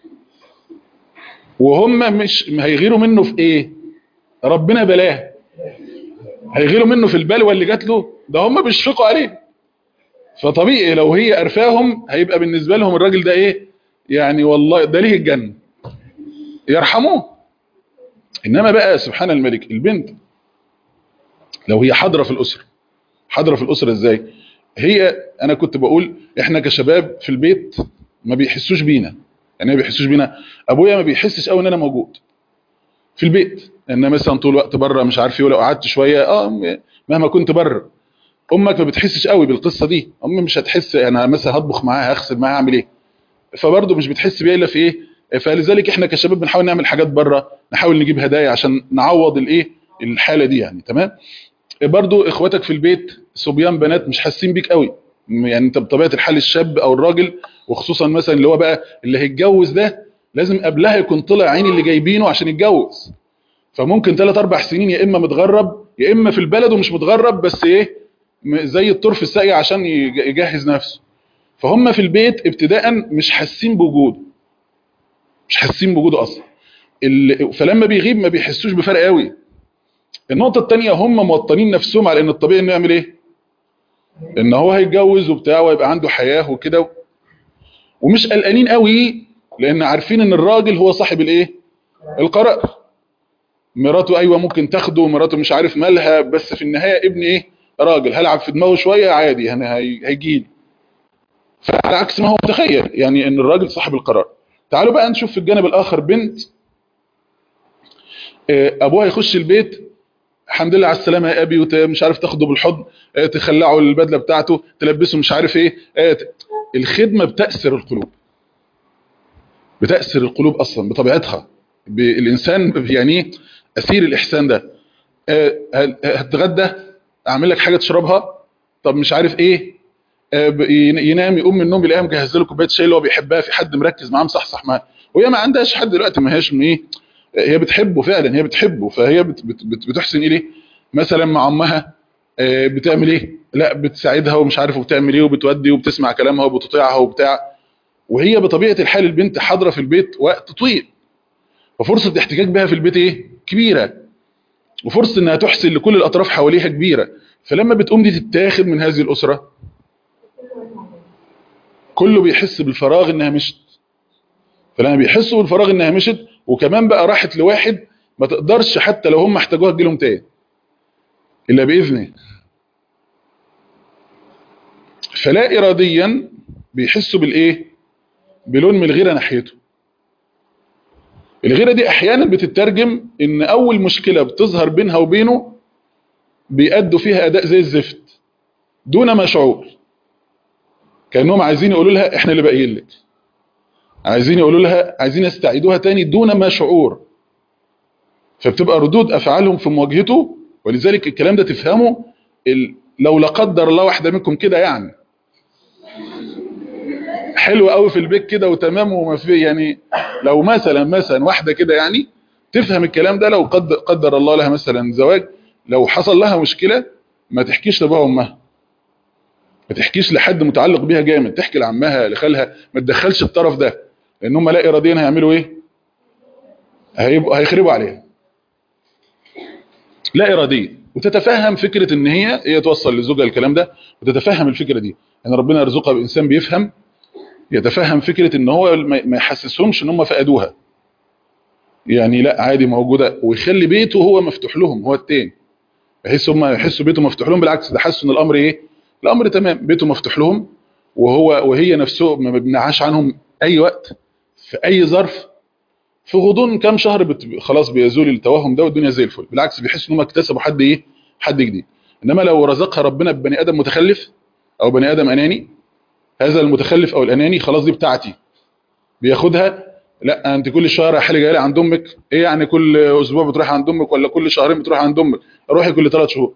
Speaker 2: وهم مش هيغيروا منه في ايه ربنا بلاه هيغيروا منه في البلوى اللي جات له ده هم بيشفقوا عليه فطبيعي لو هي قرفاهم هيبقى بالنسبه لهم الراجل ده ايه يعني والله ده ليه الجنه يرحموه انما بقى سبحان الملك البنت لو هي حاضره في الاسره حاضره في الاسره ازاي هي انا كنت بقول احنا كشباب في البيت ما بيحسوش بينا يعني ما بيحسوش بينا ابويا ما بيحسش قوي ان انا موجود في البيت ان مثلا طول الوقت بره مش عارف ايه ولو قعدت شويه اه مهما كنت بره امك ما بتحسش قوي بالقصه دي امي مش هتحس انا مثلا هطبخ معاها هغسل معاها اعمل ايه فبرضه مش بتحس بيها الا في ايه فلذلك احنا كشباب بنحاول نعمل حاجات بره نحاول نجيب هدايا عشان نعوض الايه الحاله دي يعني تمام برضه اخواتك في البيت صبيان بنات مش حاسين بيك قوي يعني انت بطبيعه الحال الشاب او الراجل وخصوصا مثلا اللي هو بقى اللي هيتجوز ده لازم قبلها يكون طلع عين اللي جايبينه عشان يتجوز فممكن 3 4 سنين يا اما متغرب يا اما في البلد ومش متغرب بس ايه زي الطرف الساقي عشان يجهز نفسه فهم في البيت ابتداء مش حاسين بوجوده مش حاسين بوجوده اصلا فلما بيغيب ما بيحسوش بفرق قوي النقطه الثانيه هم موطنين نفسهم على ان الطبيعي انه يعمل ايه ان هو هيتجوز وبتاع ويبقى عنده حياه وكده ومش قلقانين قوي لان عارفين ان الراجل هو صاحب الايه القرار مراته ايوه ممكن تاخده مراته مش عارف مالها بس في النهايه ابني ايه راجل هلعب في دماغه شويه عادي يعني هيجي فعلى عكس ما هو متخيل يعني ان الراجل صاحب القرار تعالوا بقى نشوف في الجانب الاخر بنت ابوها يخش البيت الحمد لله على السلامه يا ابي ومش عارف تاخده بالحضن تخلعه البدله بتاعته تلبسه مش عارف ايه الخدمه بتاثر القلوب بتاثر القلوب اصلا بطبيعتها الانسان يعني اسير الاحسان ده هتتغدى اعمل لك حاجه تشربها طب مش عارف ايه ينام يقوم من النوم يلاقيها مجهزه له كوبايه شاي اللي هو بيحبها في حد مركز معاه مصحصح معاه وهي ما عندهاش حد دلوقتي ما هياش من ايه هي بتحبه فعلا هي بتحبه فهي بت بت بت بتحسن اليه مثلا مع امها بتعمل ايه لا بتساعدها ومش عارف وبتعمل ايه وبتودي وبتسمع كلامها وبتطيعها وبتاع وهي بطبيعه الحال البنت حاضره في البيت وقت طويل ففرصه الاحتكاك بها في البيت ايه كبيره وفرصه انها تحسن لكل الاطراف حواليها كبيره فلما بتقوم دي تتاخد من هذه الاسره كله بيحس بالفراغ انها مشت فلما بيحسوا بالفراغ انها مشت وكمان بقى راحت لواحد ما تقدرش حتى لو هم احتاجوها تجيلهم تاني الا باذنه فلا اراديا بيحسوا بالايه بلون من الغيره ناحيته الغيره دي احيانا بتترجم ان اول مشكله بتظهر بينها وبينه بيأدوا فيها اداء زي الزفت دون ما شعور كانهم عايزين يقولوا لها احنا اللي باقيين لك عايزين يقولوا لها عايزين يستعيدوها تاني دون ما شعور فبتبقى ردود افعالهم في مواجهته ولذلك الكلام ده تفهمه ال... لو لا قدر الله واحده منكم كده يعني حلو قوي في البيت كده وتمام وما في يعني لو مثلا مثلا واحده كده يعني تفهم الكلام ده لو قدر, قدر الله لها مثلا زواج لو حصل لها مشكله ما تحكيش لابوها وامها ما تحكيش لحد متعلق بيها جامد تحكي لعمها لخالها ما تدخلش الطرف ده لان هم لا اراديا هيعملوا ايه هيبقوا هيخربوا عليها لا اراديا وتتفهم فكره ان هي هي توصل لزوجها الكلام ده وتتفهم الفكره دي ان يعني ربنا يرزقها بانسان بيفهم يتفهم فكره ان هو ما يحسسهمش ان هم فقدوها يعني لا عادي موجوده ويخلي بيته هو مفتوح لهم هو التاني بحيث هم يحسوا بيته مفتوح لهم بالعكس ده حسوا ان الامر ايه الامر تمام بيته مفتوح لهم وهو وهي نفسه ما بيمنعهاش عنهم اي وقت في اي ظرف في غضون كام شهر بت... خلاص بيزول التوهم ده والدنيا زي الفل بالعكس بيحسوا ان هم اكتسبوا حد ايه حد جديد انما لو رزقها ربنا ببني ادم متخلف او بني ادم اناني هذا المتخلف او الاناني خلاص دي بتاعتي بياخدها لا انت كل شهر حالي جايه عند امك ايه يعني كل اسبوع بتروح عند امك ولا كل شهرين بتروح عند امك روحي كل ثلاث شهور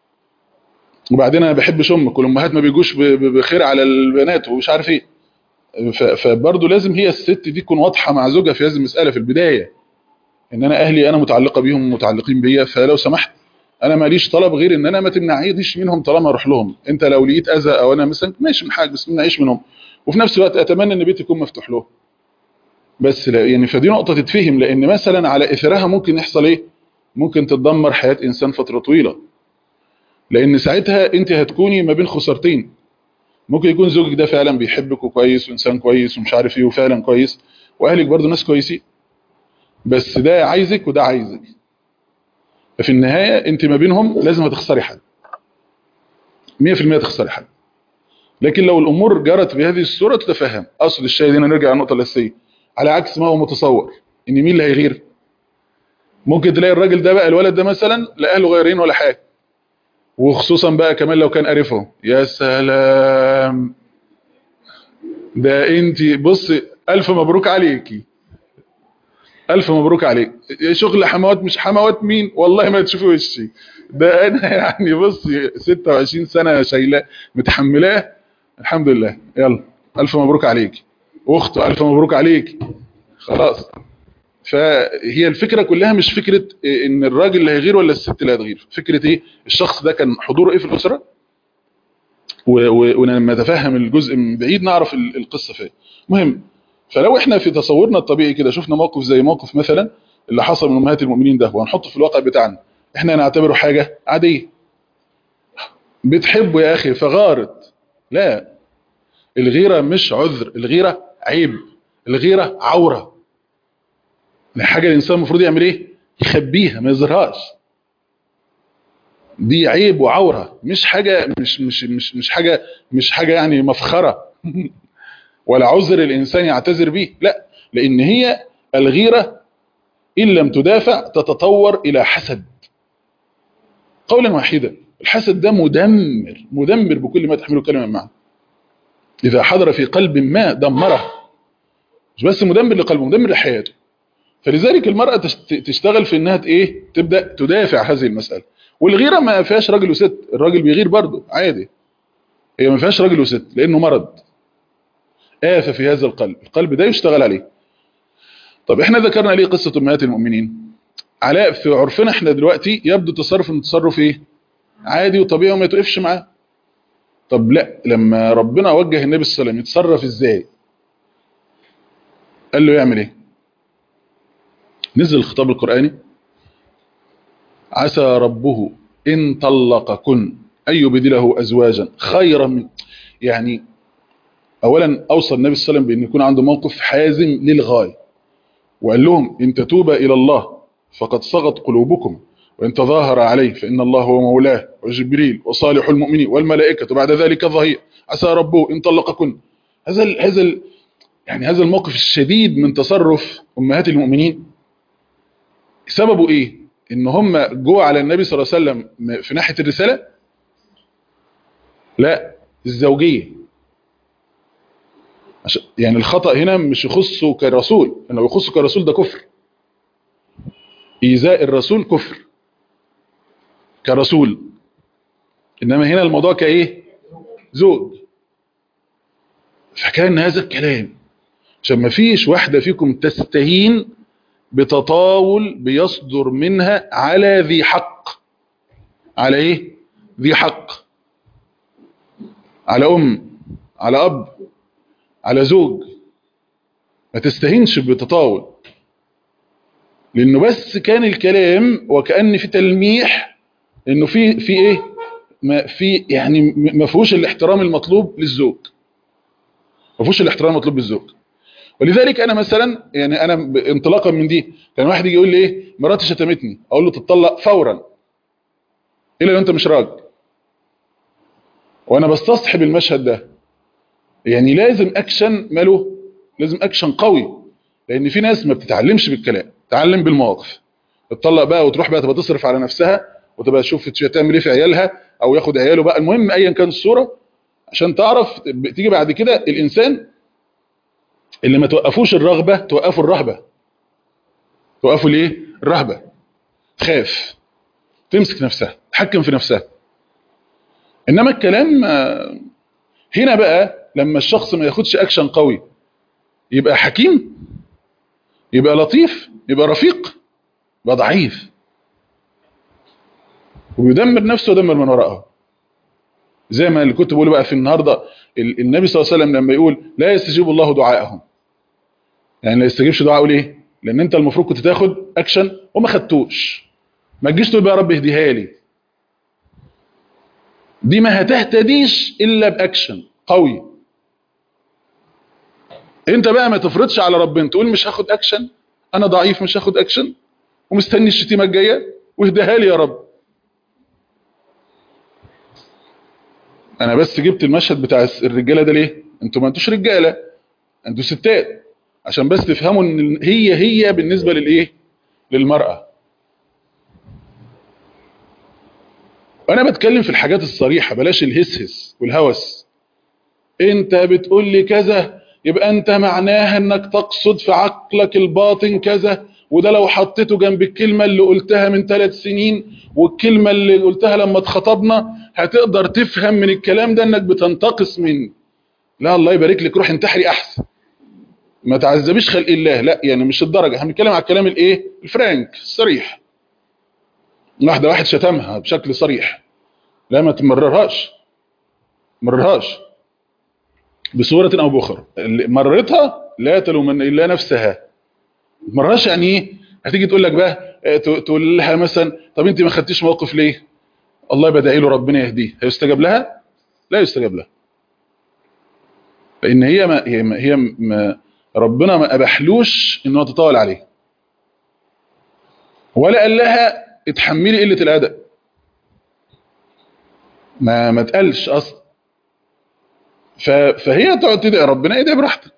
Speaker 2: وبعدين انا بحبش امك والامهات ما بيجوش بخير على البنات ومش عارف ايه فبرضه لازم هي الست دي تكون واضحه مع زوجها في هذه المساله في البدايه ان انا اهلي انا متعلقه بيهم متعلقين بيا فلو سمحت انا ماليش طلب غير ان انا ما تمنعيش منهم طالما اروح لهم انت لو لقيت اذى او انا مثلا ماشي من حاجه بس ما تمنعيش منهم وفي نفس الوقت اتمنى ان بيتي يكون مفتوح لهم بس لا يعني فدي نقطه تتفهم لان مثلا على اثرها ممكن يحصل ايه ممكن تتدمر حياه انسان فتره طويله لان ساعتها انت هتكوني ما بين خسارتين ممكن يكون زوجك ده فعلا بيحبك وكويس وانسان كويس ومش عارف ايه وفعلا كويس واهلك برضو ناس كويسين بس ده عايزك وده عايزك ففي النهايه انت ما بينهم لازم هتخسري حد 100% تخسري حد لكن لو الامور جرت بهذه الصوره تتفهم اقصد الشاهد هنا نرجع للنقطه الاساسيه على عكس ما هو متصور ان مين اللي هيغير ممكن تلاقي الراجل ده بقى الولد ده مثلا لا اهله غيرين ولا حاجه وخصوصا بقى كمان لو كان قرفهم يا سلام ده انت بص الف مبروك عليكي الف مبروك عليك شغل حموات مش حموات مين والله ما تشوفي وشي ده انا يعني بص 26 سنه شايلاه متحملاه الحمد لله يلا الف مبروك عليك واخته الف مبروك عليك خلاص فهي الفكره كلها مش فكره ان الراجل اللي هيغير ولا الست اللي هتغير فكره ايه الشخص ده كان حضوره ايه في الاسره ولما نتفهم الجزء من بعيد نعرف القصه فين مهم فلو احنا في تصورنا الطبيعي كده شفنا موقف زي موقف مثلا اللي حصل من امهات المؤمنين ده وهنحطه في الواقع بتاعنا احنا نعتبره حاجه عاديه بتحبه يا اخي فغارت لا الغيره مش عذر الغيره عيب الغيره عوره حاجه الانسان المفروض يعمل ايه يخبيها ما يظهرهاش دي عيب وعوره مش حاجه مش مش مش مش حاجه مش حاجه يعني مفخره ولا عذر الانسان يعتذر به لا لان هي الغيره ان لم تدافع تتطور الى حسد قولا واحدا الحسد ده مدمر مدمر بكل ما تحمله كلمه معه اذا حضر في قلب ما دمره مش بس مدمر لقلبه مدمر لحياته فلذلك المرأة تشتغل في انها ايه تبدأ تدافع هذه المسألة والغيرة ما فيهاش راجل وست الراجل بيغير برضه عادي هي ما فيهاش راجل وست لانه مرض آفة في هذا القلب القلب ده يشتغل عليه طب احنا ذكرنا ليه قصة امهات المؤمنين علاء في عرفنا احنا دلوقتي يبدو تصرف من تصرف ايه عادي وطبيعي وما يتوقفش معاه طب لا لما ربنا وجه النبي صلى الله عليه وسلم يتصرف ازاي قال له يعمل ايه نزل الخطاب القرآني عسى ربه إن طلقكن أن يبدله أزواجا خيرا من يعني أولا أوصى النبي صلى الله عليه وسلم بأن يكون عنده موقف حازم للغاية وقال لهم إن تتوبا إلى الله فقد صغت قلوبكم وإن تظاهر عليه فإن الله هو مولاه وجبريل وصالح المؤمنين والملائكة بعد ذلك ظهير عسى ربه إن طلقكن هذا ال هذا ال يعني هذا الموقف الشديد من تصرف أمهات المؤمنين سببه ايه ان هم جوه على النبي صلى الله عليه وسلم في ناحية الرسالة لا الزوجية عشان يعني الخطأ هنا مش يخصه كرسول انه يخصه كرسول ده كفر ايذاء الرسول كفر كرسول انما هنا الموضوع كايه زوج فكان هذا الكلام عشان ما فيش واحدة فيكم تستهين بتطاول بيصدر منها على ذي حق على ايه ذي حق على ام على اب على زوج ما تستهينش بتطاول لانه بس كان الكلام وكأن في تلميح انه في في ايه ما في يعني ما فيهوش الاحترام المطلوب للزوج ما فيهوش الاحترام المطلوب للزوج ولذلك انا مثلا يعني انا انطلاقا من دي كان واحد يجي يقول لي ايه مراتي شتمتني اقول له تطلق فورا الا لو انت مش راجل وانا بستصحب المشهد ده يعني لازم اكشن ماله لازم اكشن قوي لان في ناس ما بتتعلمش بالكلام تتعلم بالمواقف تطلق بقى وتروح بقى تبقى تصرف على نفسها وتبقى تشوف تعمل ايه في عيالها او ياخد عياله بقى المهم ايا كان الصوره عشان تعرف تيجي بعد كده الانسان اللي ما توقفوش الرغبه توقفوا الرهبه توقفوا ليه الرهبه تخاف تمسك نفسها تحكم في نفسها انما الكلام هنا بقى لما الشخص ما ياخدش اكشن قوي يبقى حكيم يبقى لطيف يبقى رفيق يبقى ضعيف ويدمر نفسه ويدمر من وراءه زي ما اللي كنت بقوله بقى في النهارده النبي صلى الله عليه وسلم لما يقول لا يستجيب الله دعاءهم يعني لا يستجيبش دعاءه ليه لان انت المفروض كنت تاخد اكشن وما خدتوش ما تجيش تقول بقى يا رب اهديها لي دي ما هتهتديش الا باكشن قوي انت بقى ما تفرضش على ربنا تقول مش هاخد اكشن انا ضعيف مش هاخد اكشن ومستني الشتيمه الجايه واهديها لي يا رب انا بس جبت المشهد بتاع الرجاله ده ليه انتوا ما انتوش رجاله انتوا ستات عشان بس تفهموا ان هي هي بالنسبه للايه للمراه انا بتكلم في الحاجات الصريحه بلاش الهسهس والهوس انت بتقول لي كذا يبقى انت معناها انك تقصد في عقلك الباطن كذا وده لو حطيته جنب الكلمة اللي قلتها من ثلاث سنين والكلمة اللي قلتها لما اتخطبنا هتقدر تفهم من الكلام ده انك بتنتقص مني لا الله يبارك لك روح انتحري احسن ما تعذبيش خلق الله لا يعني مش الدرجة هنتكلم على الكلام الايه الفرانك الصريح واحدة واحد شتمها بشكل صريح لا ما تمررهاش مررهاش بصورة او باخرى مررتها لا تلومن الا نفسها مررهاش يعني ايه هتيجي تقول لك بقى تقول لها مثلا طب انت ما خدتيش موقف ليه الله بدعي له ربنا يهديه هيستجاب لها لا يستجاب لها لان هي ما هي ما هي ما ربنا ما اباحلوش ان هو تطاول عليه ولا قال لها اتحملي قله الادب ما ما تقلش اصلا فهي تقعد تدعي ربنا ادعي براحتك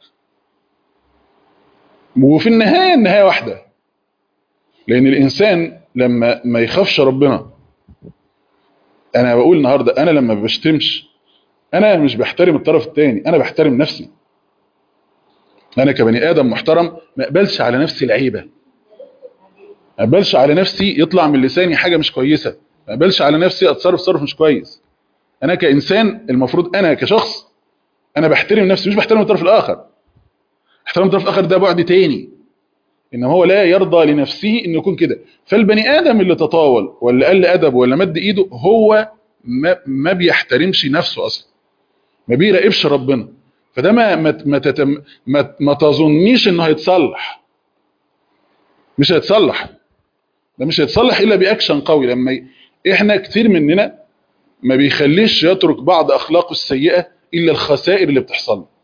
Speaker 2: وفي النهايه النهايه واحده لان الانسان لما ما يخافش ربنا انا بقول النهارده انا لما بشتمش انا مش بحترم الطرف الثاني انا بحترم نفسي انا كبني ادم محترم ما اقبلش على نفسي العيبه ما اقبلش على نفسي يطلع من لساني حاجه مش كويسه ما اقبلش على نفسي اتصرف تصرف مش كويس انا كانسان المفروض انا كشخص انا بحترم نفسي مش بحترم الطرف الاخر احترام الطرف الاخر ده بعد تاني ان هو لا يرضى لنفسه انه يكون كده فالبني ادم اللي تطاول ولا قل ادب ولا مد ايده هو ما, ما بيحترمش نفسه اصلا ما بيراقبش ربنا فده ما ما ما, تتم ما, ما تظنيش انه هيتصلح مش هيتصلح ده مش هيتصلح الا باكشن قوي لما ي... احنا كتير مننا ما بيخليش يترك بعض اخلاقه السيئه الا الخسائر اللي بتحصل له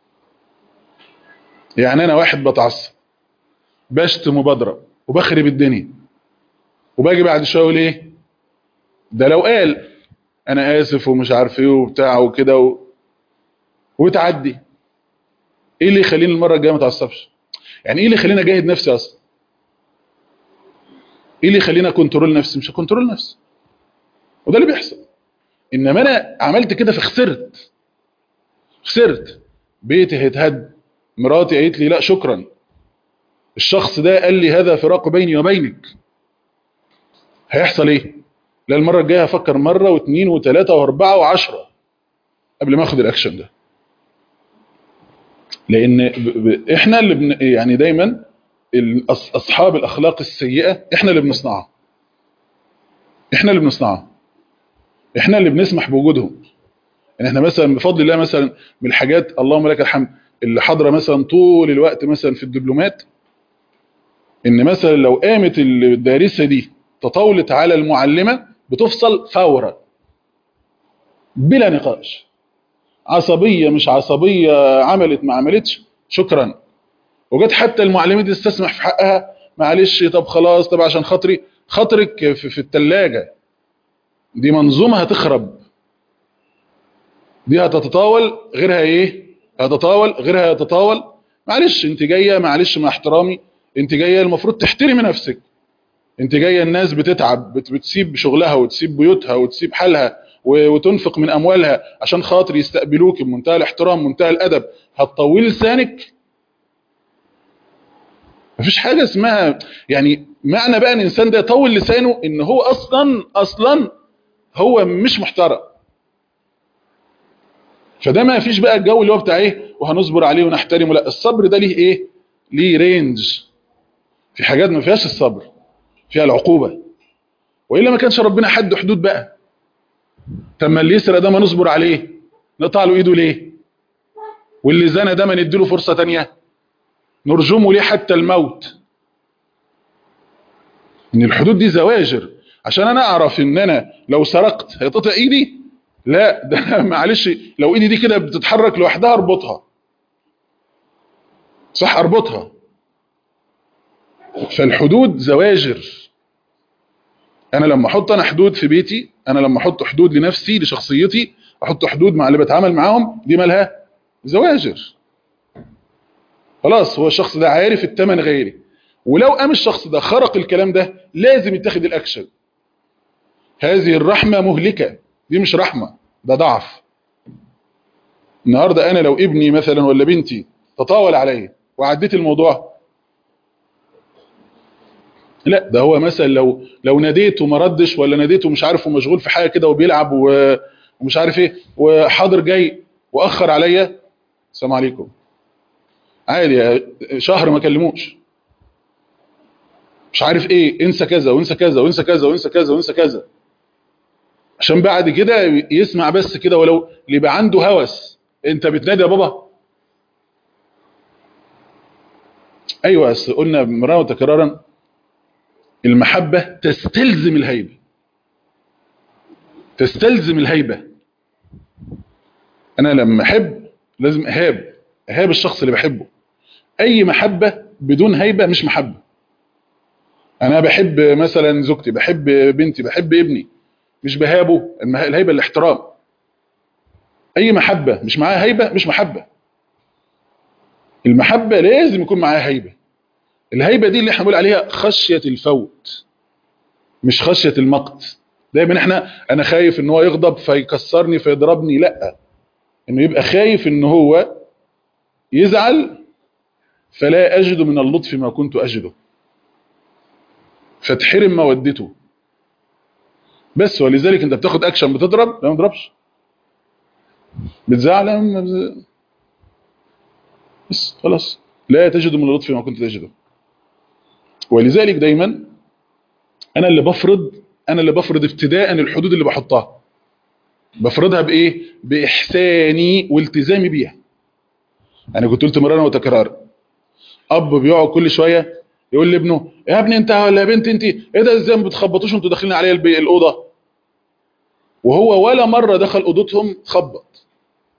Speaker 2: يعني انا واحد بتعصب بشتم وبضرب وبخرب الدنيا وباجي بعد شويه اقول ايه ده لو قال انا اسف ومش عارف ايه وبتاع وكده و... وتعدي ايه اللي يخليني المره الجايه ما اتعصبش يعني ايه اللي يخليني اجاهد نفسي اصلا ايه اللي يخليني كنترول نفسي مش كنترول نفسي وده اللي بيحصل انما انا عملت كده فخسرت خسرت بيتي هيتهد مراتي قالت لي لا شكرا الشخص ده قال لي هذا فراق بيني وبينك هيحصل ايه لا المره الجايه هفكر مره واثنين وثلاثه واربعه وعشره قبل ما اخد الاكشن ده لان ب... ب... احنا اللي بن... يعني دايما الأص... اصحاب الاخلاق السيئه احنا اللي بنصنعها احنا اللي بنصنعها احنا اللي بنسمح بوجودهم يعني احنا مثلا بفضل الله مثلا من الحاجات اللهم لك الحمد اللي حاضره مثلا طول الوقت مثلا في الدبلومات ان مثلا لو قامت الدارسه دي تطاولت على المعلمه بتفصل فورا بلا نقاش عصبيه مش عصبيه عملت ما عملتش شكرا وجت حتى المعلمه دي تستسمح في حقها معلش طب خلاص طب عشان خاطري خاطرك في, في الثلاجه دي منظومه هتخرب دي هتتطاول غيرها ايه هتتطاول غيرها هتتطاول معلش انت جايه معلش مع احترامي انت جايه المفروض تحترمي نفسك انت جايه الناس بتتعب بت بتسيب شغلها وتسيب بيوتها وتسيب حالها وتنفق من اموالها عشان خاطر يستقبلوك بمنتهى الاحترام منتهى الادب هتطولي لسانك مفيش حاجه اسمها يعني معنى بقى ان الانسان ده يطول لسانه ان هو اصلا اصلا هو مش محترم فده ما فيش بقى الجو اللي هو بتاع ايه وهنصبر عليه ونحترمه لا الصبر ده ليه ايه ليه رينج في حاجات ما فيهاش الصبر فيها العقوبة وإلا ما كانش ربنا حد حدود بقى طب ما اللي يسرق ده ما نصبر عليه نقطع له ايده ليه واللي زنى ده ما نديله فرصة تانية نرجمه ليه حتى الموت ان الحدود دي زواجر عشان انا اعرف ان انا لو سرقت هيتقطع ايدي لا ده معلش لو ايدي دي كده بتتحرك لوحدها اربطها صح اربطها فالحدود زواجر انا لما احط انا حدود في بيتي انا لما احط حدود لنفسي لشخصيتي احط حدود مع اللي بتعامل معاهم دي مالها زواجر خلاص هو الشخص ده عارف التمن غيري ولو قام الشخص ده خرق الكلام ده لازم يتخذ الاكشن هذه الرحمة مهلكة دي مش رحمة ده ضعف النهاردة انا لو ابني مثلا ولا بنتي تطاول عليا وعديت الموضوع لا ده هو مثلا لو لو ناديته ما ردش ولا ناديته مش عارف ومشغول في حاجه كده وبيلعب ومش عارف ايه وحاضر جاي واخر عليا السلام عليكم عادي شهر ما كلموش مش عارف ايه انسى كذا وانسى كذا وانسى كذا وانسى كذا وانسى كذا عشان بعد كده يسمع بس كده ولو اللي يبقى عنده هوس انت بتنادي يا بابا ايوه بس قلنا مرارا وتكرارا المحبة تستلزم الهيبة تستلزم الهيبة أنا لما أحب لازم أهاب أهاب الشخص اللي بحبه أي محبة بدون هيبة مش محبة أنا بحب مثلا زوجتي بحب بنتي بحب ابني مش بهابه الهيبة الاحترام أي محبة مش معاها هيبة مش محبة المحبة لازم يكون معاها هيبة الهيبة دي اللي احنا بنقول عليها خشية الفوت مش خشية المقت دايما احنا انا خايف ان هو يغضب فيكسرني فيضربني لا انه يبقى خايف ان هو يزعل فلا اجد من اللطف ما كنت اجده فتحرم مودته بس ولذلك انت بتاخد اكشن بتضرب لا ما تضربش بتزعل ما بز... بس خلاص لا تجد من اللطف ما كنت تجده ولذلك دايما انا اللي بفرض انا اللي بفرض ابتداء الحدود اللي بحطها بفرضها بايه باحساني والتزامي بيها انا كنت قلت مرارا وتكرارا اب بيقعد كل شويه يقول لابنه يا ابني انت ولا يا بنت انت ايه ده ازاي ما بتخبطوش وانتوا داخلين عليا الاوضه وهو ولا مره دخل اوضتهم خبط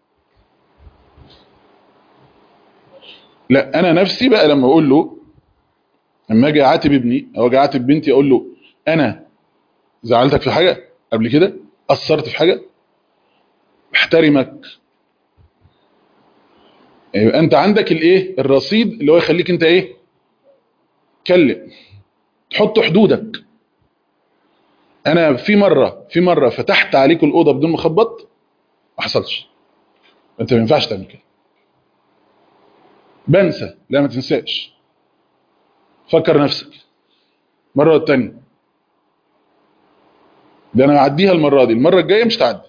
Speaker 2: لا انا نفسي بقى لما اقول له لما اجي اعاتب ابني او اجي اعاتب بنتي اقول له انا زعلتك في حاجه قبل كده اثرت في حاجه احترمك يبقى انت عندك الايه الرصيد اللي هو يخليك انت ايه تكلم تحط حدودك انا في مره في مره فتحت عليكم الاوضه بدون مخبط ما حصلش انت ما ينفعش تعمل كده بنسى لا ما تنساش فكر نفسك مره والتانيه ده انا هعديها المره دي المره الجايه مش تعدي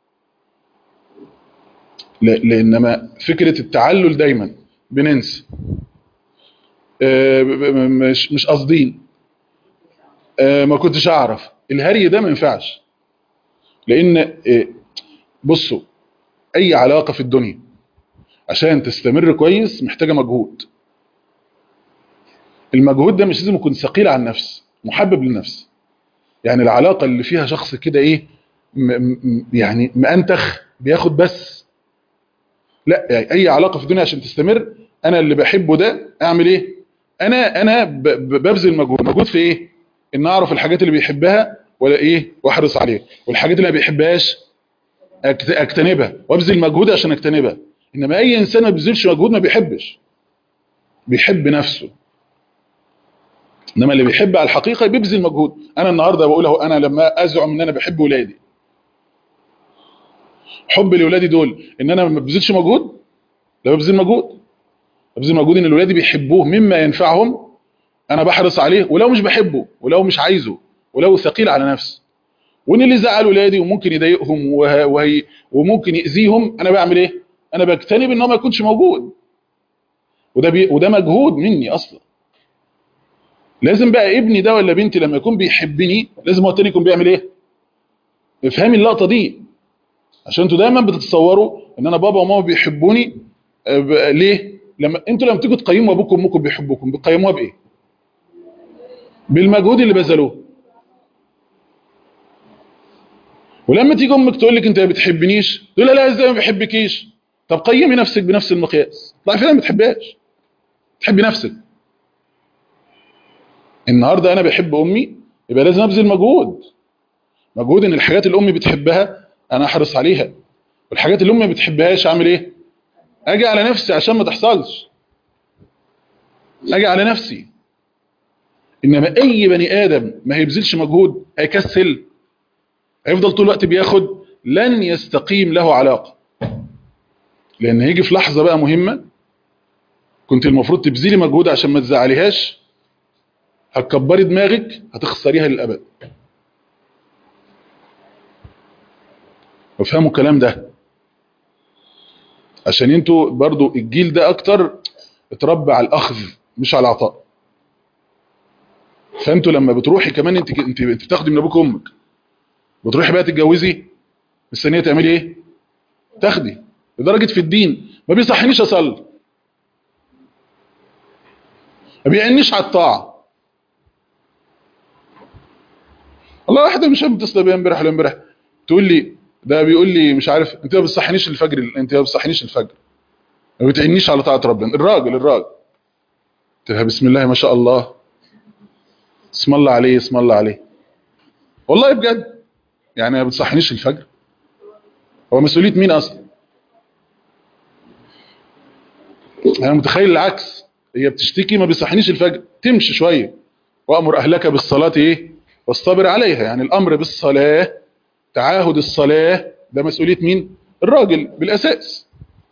Speaker 2: لا- لانما فكره التعلل دايما بننسى آه، ب- ب- مش مش قاصدين آه، ما كنتش اعرف الهري ده ما ينفعش لان آه، بصوا اي علاقه في الدنيا عشان تستمر كويس محتاجه مجهود المجهود ده مش لازم يكون ثقيل على النفس محبب للنفس يعني العلاقه اللي فيها شخص كده ايه م م يعني مأنتخ بياخد بس لا يعني اي علاقه في الدنيا عشان تستمر انا اللي بحبه ده اعمل ايه انا انا ب- ب- ببذل مجهود مجهود في ايه ان اعرف الحاجات اللي بيحبها ولا ايه واحرص عليها والحاجات اللي ما بيحبهاش أكت- اجتنبها وابذل مجهود عشان اجتنبها انما اي انسان ما بيبذلش مجهود ما بيحبش بيحب نفسه انما اللي بيحب على الحقيقه بيبذل مجهود انا النهارده بقول اهو انا لما ازعم ان انا بحب ولادي حب لاولادي دول ان انا ما ببذلش مجهود لا ببذل مجهود ببذل مجهود ان الاولاد بيحبوه مما ينفعهم انا بحرص عليه ولو مش بحبه ولو مش عايزه ولو ثقيل على نفسي وان اللي زعل ولادي وممكن يضايقهم وه... وهي... وممكن يأذيهم انا بعمل ايه انا بجتنب ان هو ما يكونش موجود وده بي... وده مجهود مني اصلا لازم بقى ابني ده ولا بنتي لما يكون بيحبني لازم هو التاني يكون بيعمل ايه افهمي اللقطه دي عشان انتوا دايما بتتصوروا ان انا بابا وماما بيحبوني آه، ب- ليه لما انتوا لما تيجوا تقيموا ابوكم وامكم بيحبوكم بتقيموها بايه بالمجهود اللي بذلوه ولما تيجي امك تقول لك انت ما بتحبنيش تقول لها لا ازاي ما بحبكيش طب قيمي نفسك بنفس المقياس طلع فعلا ما بتحبهاش تحبي نفسك النهارده انا بحب امي يبقى لازم ابذل مجهود مجهود ان الحاجات اللي امي بتحبها انا احرص عليها والحاجات اللي امي ما بتحبهاش اعمل ايه اجي على نفسي عشان ما تحصلش اجي على نفسي انما اي بني ادم ما هيبذلش مجهود هيكسل هيفضل طول الوقت بياخد لن يستقيم له علاقه لان هيجي في لحظه بقى مهمه كنت المفروض تبذلي مجهود عشان ما تزعليهاش هتكبري دماغك هتخسريها للابد وافهموا الكلام ده عشان انتوا برضو الجيل ده اكتر اتربى على الاخذ مش على العطاء فانتوا لما بتروحي كمان انت انت انت بتاخدي من ابوك وامك بتروحي بقى تتجوزي مستنيه تعملي ايه تاخدي لدرجه في الدين ما بيصحنيش اصلي ما بيعنيش على الطاعه والله واحده مش متصله بيا امبارح ولا امبارح تقول لي ده بيقول لي مش عارف انت ما بتصحنيش الفجر انت ما بتصحنيش الفجر ما بتعنيش على طاعه ربنا الراجل الراجل تبقى بسم الله ما شاء الله اسم الله عليه اسم الله عليه والله بجد يعني ما بتصحنيش الفجر هو مسؤوليه مين اصلا انا متخيل العكس هي بتشتكي ما بيصحنيش الفجر تمشي شويه وامر اهلك بالصلاه ايه واصطبر عليها يعني الامر بالصلاه تعاهد الصلاه ده مسؤوليه مين الراجل بالاساس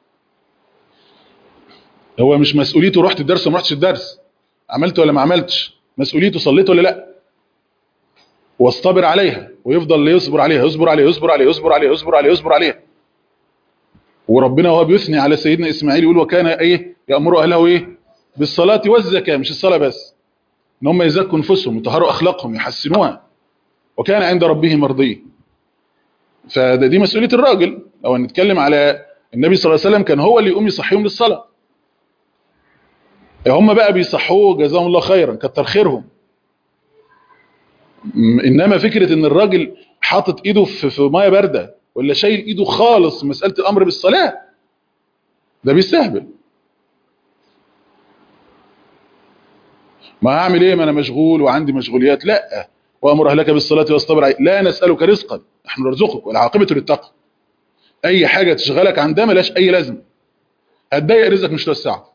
Speaker 2: هو مش مسؤوليته رحت الدرس وما رحتش الدرس عملت ولا ما عملتش مسؤوليته صليت ولا لا واصطبر عليها ويفضل يصبر عليها يصبر عليها يصبر عليها يصبر عليها يصبر عليها يصبر عليها وربنا وهو بيثني على سيدنا اسماعيل يقول وكان ايه يامر اهله ايه بالصلاه والزكاه مش الصلاه بس ان هم يزكوا انفسهم يطهروا اخلاقهم يحسنوها وكان عند ربه مرضيه فدي مسؤوليه الراجل لو نتكلم على النبي صلى الله عليه وسلم كان هو اللي يقوم يصحيهم للصلاه هم بقى بيصحوه جزاهم الله خيرا كتر خيرهم انما فكره ان الراجل حاطط ايده في, في ميه بارده ولا شايل ايده خالص مساله الامر بالصلاه ده بيستهبل ما هعمل ايه ما انا مشغول وعندي مشغوليات لا وامر اهلك بالصلاه واصطبر عليه لا نسالك رزقا نحن نرزقك والعاقبه للتقوى اي حاجه تشغلك عن ده ملاش اي لازمه هتضيق رزقك مش توسعه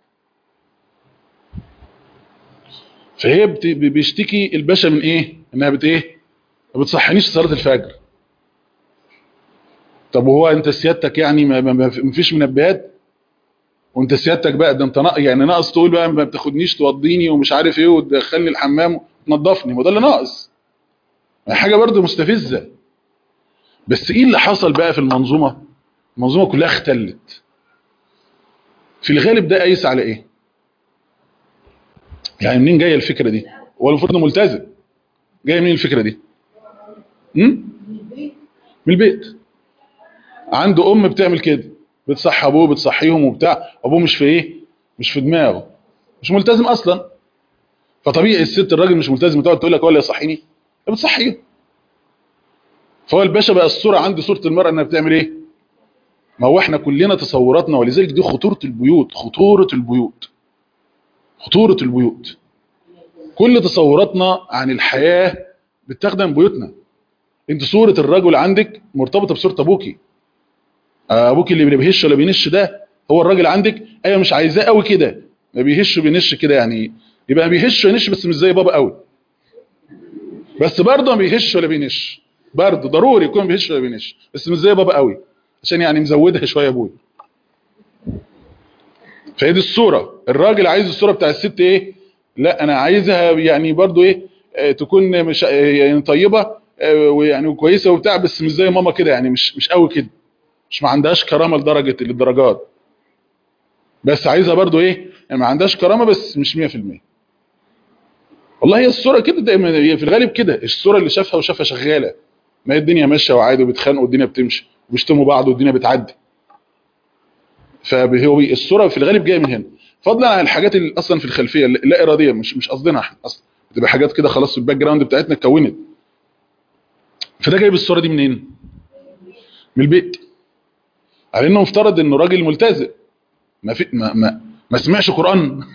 Speaker 2: فهي بيشتكي الباشا من ايه انها بت ايه ما بتصحينيش صلاه الفجر طب وهو انت سيادتك يعني ما, ما, ما فيش منبهات وانت سيادتك بقى ده انت نق... يعني ناقص تقول بقى ما بتاخدنيش توضيني ومش عارف ايه وتدخلني الحمام وتنضفني ما ده اللي ناقص حاجه برضه مستفزه بس ايه اللي حصل بقى في المنظومه المنظومه كلها اختلت في الغالب ده قايس على ايه يعني منين جايه الفكره دي هو المفروض انه ملتزم جايه منين الفكره دي امم من البيت عنده ام بتعمل كده بتصحي ابوه بتصحيهم وبتاع ابوه مش في ايه مش في دماغه مش ملتزم اصلا فطبيعي الست الراجل مش ملتزم تقعد تقول لك هو اللي يصحيني بتصحيه فهو الباشا بقى الصوره عندي صوره المراه انها بتعمل ايه ما هو احنا كلنا تصوراتنا ولذلك دي خطوره البيوت خطوره البيوت خطوره البيوت كل تصوراتنا عن الحياه بتخدم بيوتنا انت صوره الرجل عندك مرتبطه بصوره ابوكي ابوك اللي بيهش ولا بينش ده هو الراجل عندك ايوه مش عايزاه قوي كده ما بيهش وبينش كده يعني يبقى بيهش وينش بس مش زي بابا قوي بس برضه ما بيهش ولا بينش برضه ضروري يكون بيهش ولا بينش بس مش زي بابا قوي عشان يعني مزودها شويه ابوي فهي دي الصوره الراجل عايز الصوره بتاع الست ايه لا انا عايزها يعني برضه ايه آه تكون مش يعني طيبه آه ويعني كويسه وبتاع بس مش زي ماما كده يعني مش مش قوي كده مش ما عندهاش كرامه لدرجه للدرجات بس عايزها برضو ايه يعني ما عندهاش كرامه بس مش 100% والله هي الصوره كده دايما هي في الغالب كده الصوره اللي شافها وشافها شغاله ما هي الدنيا ماشيه وعادي وبيتخانقوا والدنيا بتمشي وبيشتموا بعض والدنيا بتعدي فهو الصوره في الغالب جايه من هنا فضلا عن الحاجات اللي اصلا في الخلفيه لا اراديه مش مش قصدنا احنا اصلا بتبقى حاجات كده خلاص في الباك جراوند بتاعتنا اتكونت فده جايب الصوره دي منين من البيت على انه مفترض انه راجل ملتزم ما في ما ما, ما سمعش قران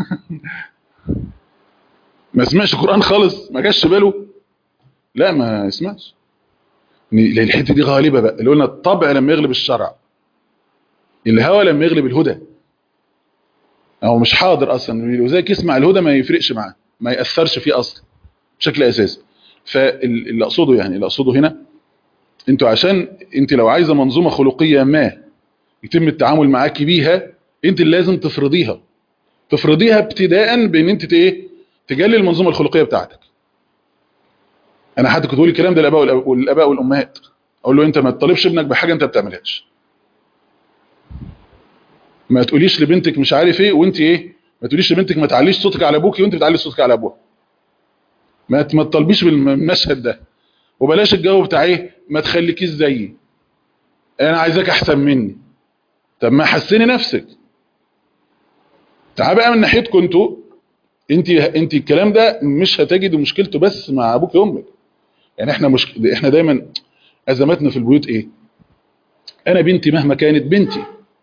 Speaker 2: ما سمعش قران خالص ما جاش باله لا ما يسمعش الحته دي غالبه بقى اللي قلنا الطبع لما يغلب الشرع الهوى لما يغلب الهدى هو مش حاضر اصلا وزيك يسمع الهدى ما يفرقش معاه ما ياثرش فيه اصلا بشكل اساسي فاللي اقصده يعني اللي اقصده هنا انتوا عشان انت لو عايزه منظومه خلقيه ما يتم التعامل معاكي بيها انت اللي لازم تفرضيها تفرضيها ابتداء بان انت ايه تجلي المنظومه الخلقيه بتاعتك انا حتى كنت بقول الكلام ده للاباء والاباء والامهات اقول له انت ما تطالبش ابنك بحاجه انت ما بتعملهاش ما تقوليش لبنتك مش عارف ايه وانت ايه ما تقوليش لبنتك ما تعليش صوتك على ابوكي وانت بتعلي صوتك على ابوها ما ما تطالبيش بالمشهد ده وبلاش الجو بتاع ايه ما تخليكيش زيي انا عايزاك احسن مني طب ما حسني نفسك تعال بقى من ناحيتكم انتوا انت انت الكلام ده مش هتجد مشكلته بس مع ابوك وامك يعني احنا مش احنا دايما ازماتنا في البيوت ايه انا بنتي مهما كانت بنتي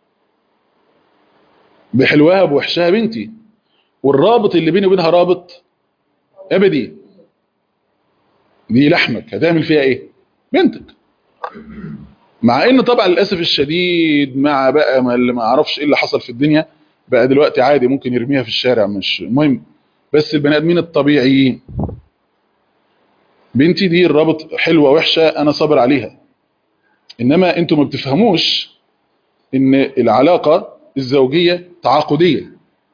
Speaker 2: بحلوها بوحشها بنتي والرابط اللي بيني وبينها رابط ابدي دي لحمك هتعمل فيها ايه بنتك مع ان طبعا للاسف الشديد مع بقى ما اللي ما اعرفش ايه اللي حصل في الدنيا بقى دلوقتي عادي ممكن يرميها في الشارع مش مهم بس البني ادمين الطبيعيين بنتي دي الرابط حلوه وحشه انا صابر عليها انما انتوا ما بتفهموش ان العلاقه الزوجيه تعاقديه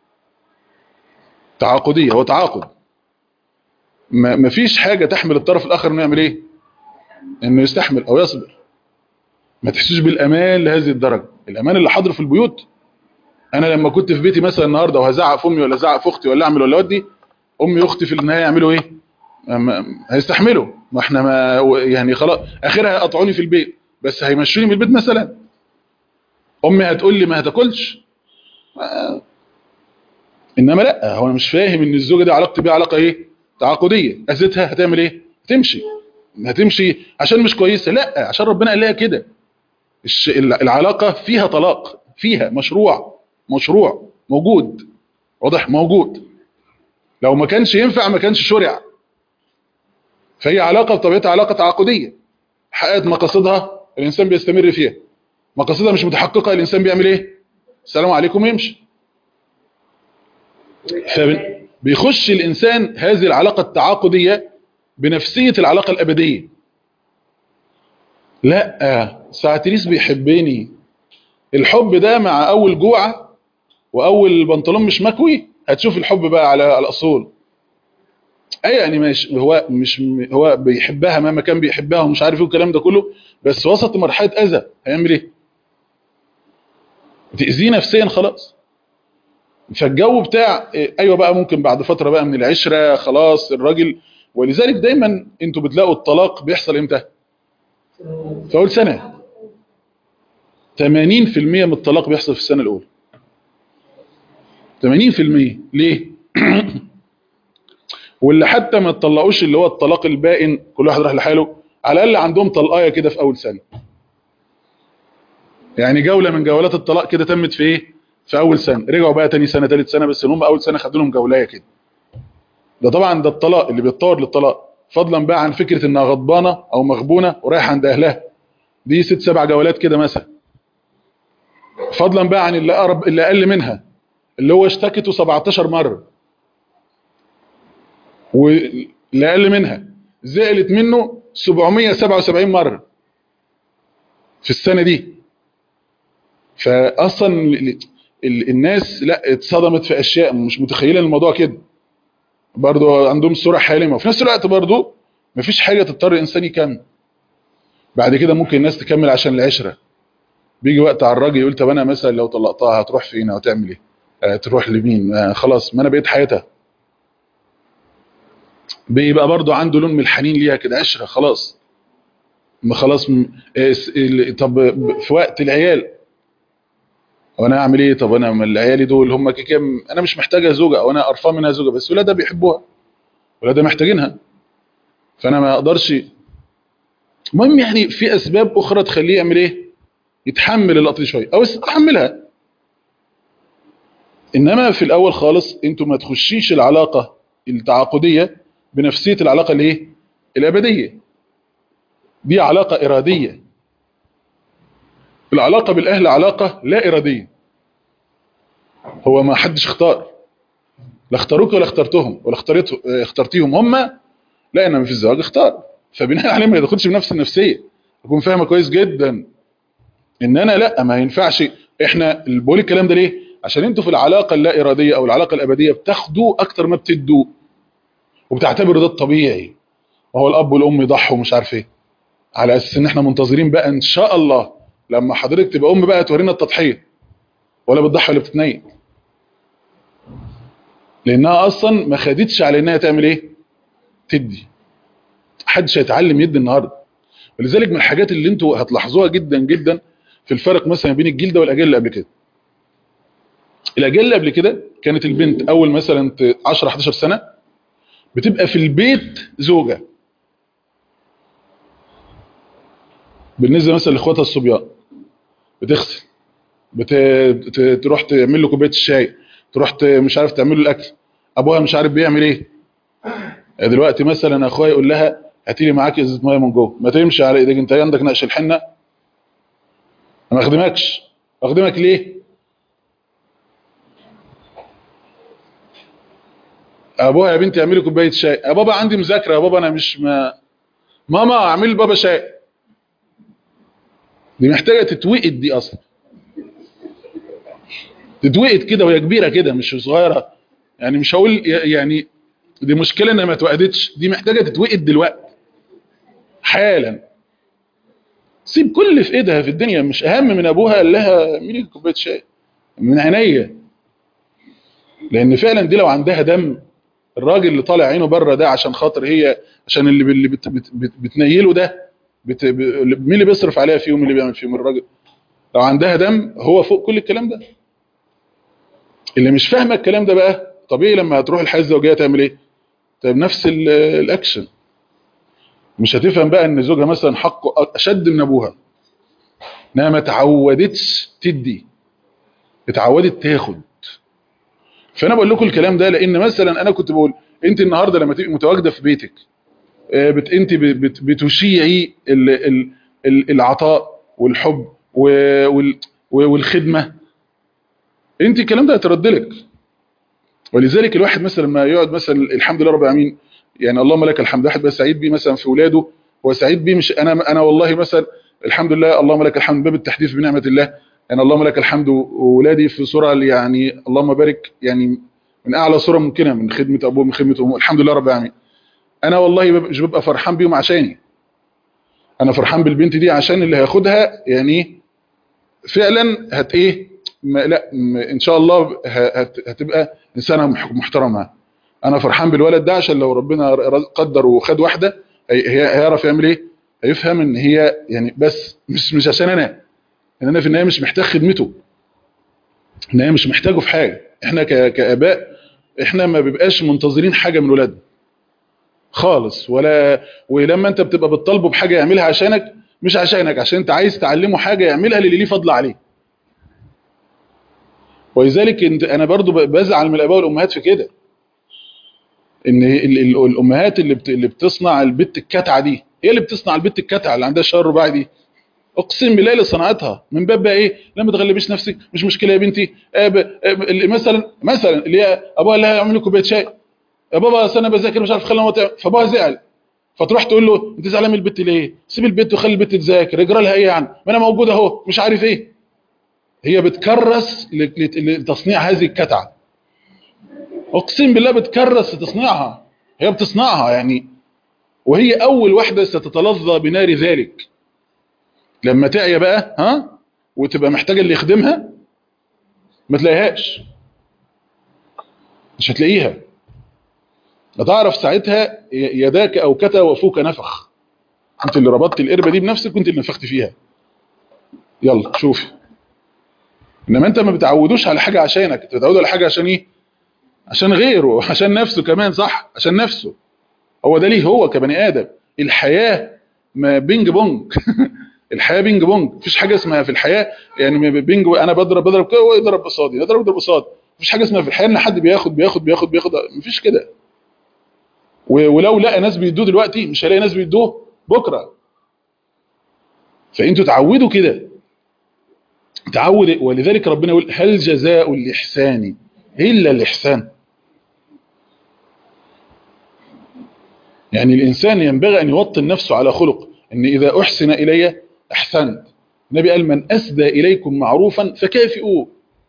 Speaker 2: تعاقديه هو تعاقد ما فيش حاجه تحمل الطرف الاخر انه يعمل ايه انه يستحمل او يصبر ما تحسوش بالامان لهذه الدرجه الامان اللي حاضر في البيوت انا لما كنت في بيتي مثلا النهارده وهزعق في امي ولا ازعق في اختي ولا اعمل ولا اودي امي واختي في النهايه يعملوا ايه هيستحملوا ما احنا ما يعني خلاص اخرها يقطعوني في البيت بس هيمشوني من البيت مثلا امي هتقول لي ما هتاكلش انما لا هو انا مش فاهم ان الزوجه دي علاقتي بيها علاقه ايه تعاقديه اذيتها هتعمل ايه هتمشي هتمشي عشان مش كويسه لا عشان ربنا قال لها كده العلاقه فيها طلاق فيها مشروع مشروع موجود واضح موجود لو ما كانش ينفع ما كانش شرع فهي علاقه بطبيعتها علاقه تعاقديه حققت مقاصدها الانسان بيستمر فيها مقاصدها مش متحققه الانسان بيعمل ايه السلام عليكم يمشي فبيخش الانسان هذه العلاقه التعاقديه بنفسيه العلاقه الابديه لا ساعتريس بيحبني الحب ده مع اول جوعه واول بنطلون مش مكوي هتشوف الحب بقى على الاصول اي يعني مش هو مش هو بيحبها مهما كان بيحبها ومش عارف ايه والكلام ده كله بس وسط مرحله اذى هيعمل ايه تاذيه نفسيا خلاص فالجو بتاع ايوه بقى ممكن بعد فتره بقى من العشره خلاص الراجل ولذلك دايما انتوا بتلاقوا الطلاق بيحصل امتى في اول سنه 80% من الطلاق بيحصل في السنه الاولى 80% ليه واللي حتى ما تطلقوش اللي هو الطلاق البائن كل واحد راح لحاله على الاقل عندهم طلقايه كده في اول سنه يعني جوله من جولات الطلاق كده تمت في ايه في اول سنه رجعوا بقى تاني سنه ثالث سنه بس هم اول سنه خدوا لهم جولايه كده ده طبعا ده الطلاق اللي بيتطور للطلاق فضلا بقى عن فكره انها غضبانه او مغبونه ورايحه عند اهلها دي ست سبع جولات كده مثلا فضلا بقى عن اللي اقرب اللي اقل منها اللي هو اشتكته 17 مره واللي اقل منها زعلت منه 777 مره في السنه دي فاصلا ال- ال- الناس لا اتصدمت في اشياء مش متخيله الموضوع كده برضو عندهم صوره حالمه وفي نفس الوقت برضو مفيش حاجه تضطر الانسان يكمل بعد كده ممكن الناس تكمل عشان العشره بيجي وقت على الراجل يقول طب انا مثلا لو طلقتها هتروح فين او تعمل ايه آه، تروح لمين آه، خلاص ما انا بقيت حياتها بيبقى برضو عنده لون من الحنين ليها كده عشره خلاص ما خلاص م- آه، س- ال- طب ب- في وقت العيال وانا اعمل ايه طب انا من العيالي دول هم كده كام انا مش محتاجه زوجه او انا قرفان منها زوجه بس ولادها بيحبوها ولادها محتاجينها فانا ما اقدرش المهم يعني في اسباب اخرى تخليه يعمل ايه يتحمل اللقطه دي شويه او يستحملها انما في الاول خالص انتوا ما تخشيش العلاقه التعاقديه بنفسيه العلاقه الايه الابديه دي علاقه اراديه العلاقه بالاهل علاقه لا اراديه هو ما حدش اختار لا اختاروك ولا اخترتهم ولا اختارته اه، اخترتيهم هم لا انما في الزواج اختار فبناء عليه ما يدخلش بنفس النفسيه اكون فاهمه كويس جدا ان انا لا ما ينفعش احنا اللي بقول الكلام ده ليه عشان انتوا في العلاقه اللا اراديه او العلاقه الابديه بتاخدوا اكتر ما بتدوا وبتعتبروا ده الطبيعي وهو الاب والام يضحوا ومش عارف ايه على اساس ان احنا منتظرين بقى ان شاء الله لما حضرتك تبقى ام بقى تورينا التضحيه ولا بتضحي ولا بتتنيل لانها اصلا ما خدتش على انها تعمل ايه تدي محدش هيتعلم يدي النهارده ولذلك من الحاجات اللي انتوا هتلاحظوها جدا جدا في الفرق مثلا بين الجيل ده والاجيال اللي قبل كده الاجيال اللي قبل كده كانت البنت اول مثلا 10 11 سنه بتبقى في البيت زوجه بالنسبه مثلا لاخواتها الصبيان بتغسل بت... ت- تروح تعمل له كوبايه الشاي تروح ت... مش عارف تعمل له الاكل ابوها مش عارف بيعمل ايه دلوقتي مثلا اخويا يقول لها هاتي لي معاك ازازه ميه من جوه ما تمشي على ايدك انت عندك نقش الحنه أنا ما اخدمكش اخدمك ليه ابوها يا بنتي اعملي كوبايه شاي يا بابا عندي مذاكره يا بابا انا مش ما ماما اعمل لي بابا شاي دي محتاجه تتوقد دي اصلا تتوقد كده وهي كبيره كده مش صغيره يعني مش هقول ي- يعني دي مشكله انها ما اتوقدتش دي محتاجه تتوقد دلوقتي حالا سيب كل اللي في ايدها في الدنيا مش اهم من ابوها قال لها اعملي كوبايه شاي من عينيا لان فعلا دي لو عندها دم الراجل اللي طالع عينه بره ده عشان خاطر هي عشان اللي اللي بت بت بت بتنيله ده بت ب- مين اللي بيصرف عليها فيهم مين اللي بيعمل فيهم الراجل لو عندها دم هو فوق كل الكلام ده اللي مش فاهمه الكلام ده بقى طبيعي لما هتروح الحياه الزوجيه تعمل ايه طيب نفس ال- الاكشن مش هتفهم بقى ان زوجها مثلا حقه اشد من ابوها انها ما تعودتش تدي اتعودت تاخد فانا بقول لكم الكلام ده لان مثلا انا كنت بقول انت النهارده لما تبقي متواجده في بيتك آه، بت انت ب- بت بتشيعي ال- ال- ال- العطاء والحب و- وال- والخدمه انت الكلام ده هيترد لك ولذلك الواحد مثلا لما يقعد مثلا الحمد لله رب العالمين يعني اللهم لك الحمد واحد بقى سعيد بيه مثلا في اولاده هو سعيد بيه مش انا انا والله مثلا الحمد لله اللهم لك الحمد باب التحديث بنعمه الله يعني اللهم لك الحمد واولادي في صوره يعني اللهم بارك يعني من اعلى صوره ممكنه من خدمه ابوه من خدمه امه الحمد لله رب العالمين انا والله مش ببقى فرحان بيهم عشاني انا فرحان بالبنت دي عشان اللي هاخدها يعني فعلا هت ايه لا ان شاء الله هت هتبقى انسانه محترمه انا فرحان بالولد ده عشان لو ربنا قدر وخد واحده هيعرف يعمل ايه هيفهم ان هي يعني بس مش مش عشان انا ان انا في النهايه مش محتاج خدمته ان هي مش محتاجه في حاجه احنا كاباء احنا ما بيبقاش منتظرين حاجه من ولادنا خالص ولا ولما انت بتبقى بتطالبه بحاجه يعملها عشانك مش عشانك عشان انت عايز تعلمه حاجه يعملها اللي ليه فضل عليه ولذلك انت انا برضو بزعل من الاباء والامهات في كده ان الامهات اللي اللي بتصنع البت الكتعه دي هي اللي بتصنع البت الكتعه اللي عندها شهر رباعي دي اقسم بالله اللي صنعتها من باب بقى ايه لما تغلبيش نفسك مش مشكله يا بنتي اللي مثلا مثلا اللي هي ابوها اللي هيعمل لك كوبايه شاي يا بابا انا بذاكر مش عارف خليها مطعم فابوها زعل فتروح تقول له انت زعلان من البت ليه سيب البت وخلي البت تذاكر اجرى لها ايه يعني ما انا موجود اهو مش عارف ايه هي بتكرس لتصنيع هذه الكتعه اقسم بالله بتكرس لتصنيعها هي بتصنعها يعني وهي اول واحده ستتلظى بنار ذلك لما تعيا بقى ها وتبقى محتاجه اللي يخدمها ما تلاقيهاش مش هتلاقيها هتعرف ساعتها يداك او كتا وفوك نفخ انت اللي ربطت القربه دي بنفسك وانت اللي نفخت فيها يلا شوفي انما انت ما بتعودوش على حاجه عشانك انت بتعود على حاجه عشان ايه عشان غيره عشان نفسه كمان صح عشان نفسه هو ده ليه هو كبني ادم الحياه ما بينج بونج الحياه بينج بونج مفيش حاجه اسمها في الحياه يعني بينج انا بضرب بضرب كده هو يضرب قصادي يضرب يضرب قصاد مفيش حاجه اسمها في الحياه ان حد بياخد بياخد بياخد بياخد مفيش كده ولو لقى ناس بيدوه دلوقتي مش هيلاقي ناس بيدوه بكره فانتوا تعودوا كده تعود ولذلك ربنا يقول هل جزاء الاحسان الا الاحسان يعني الانسان ينبغي ان يوطن نفسه على خلق ان اذا احسن الي احسنت النبي قال من اسدى اليكم معروفا فكافئوه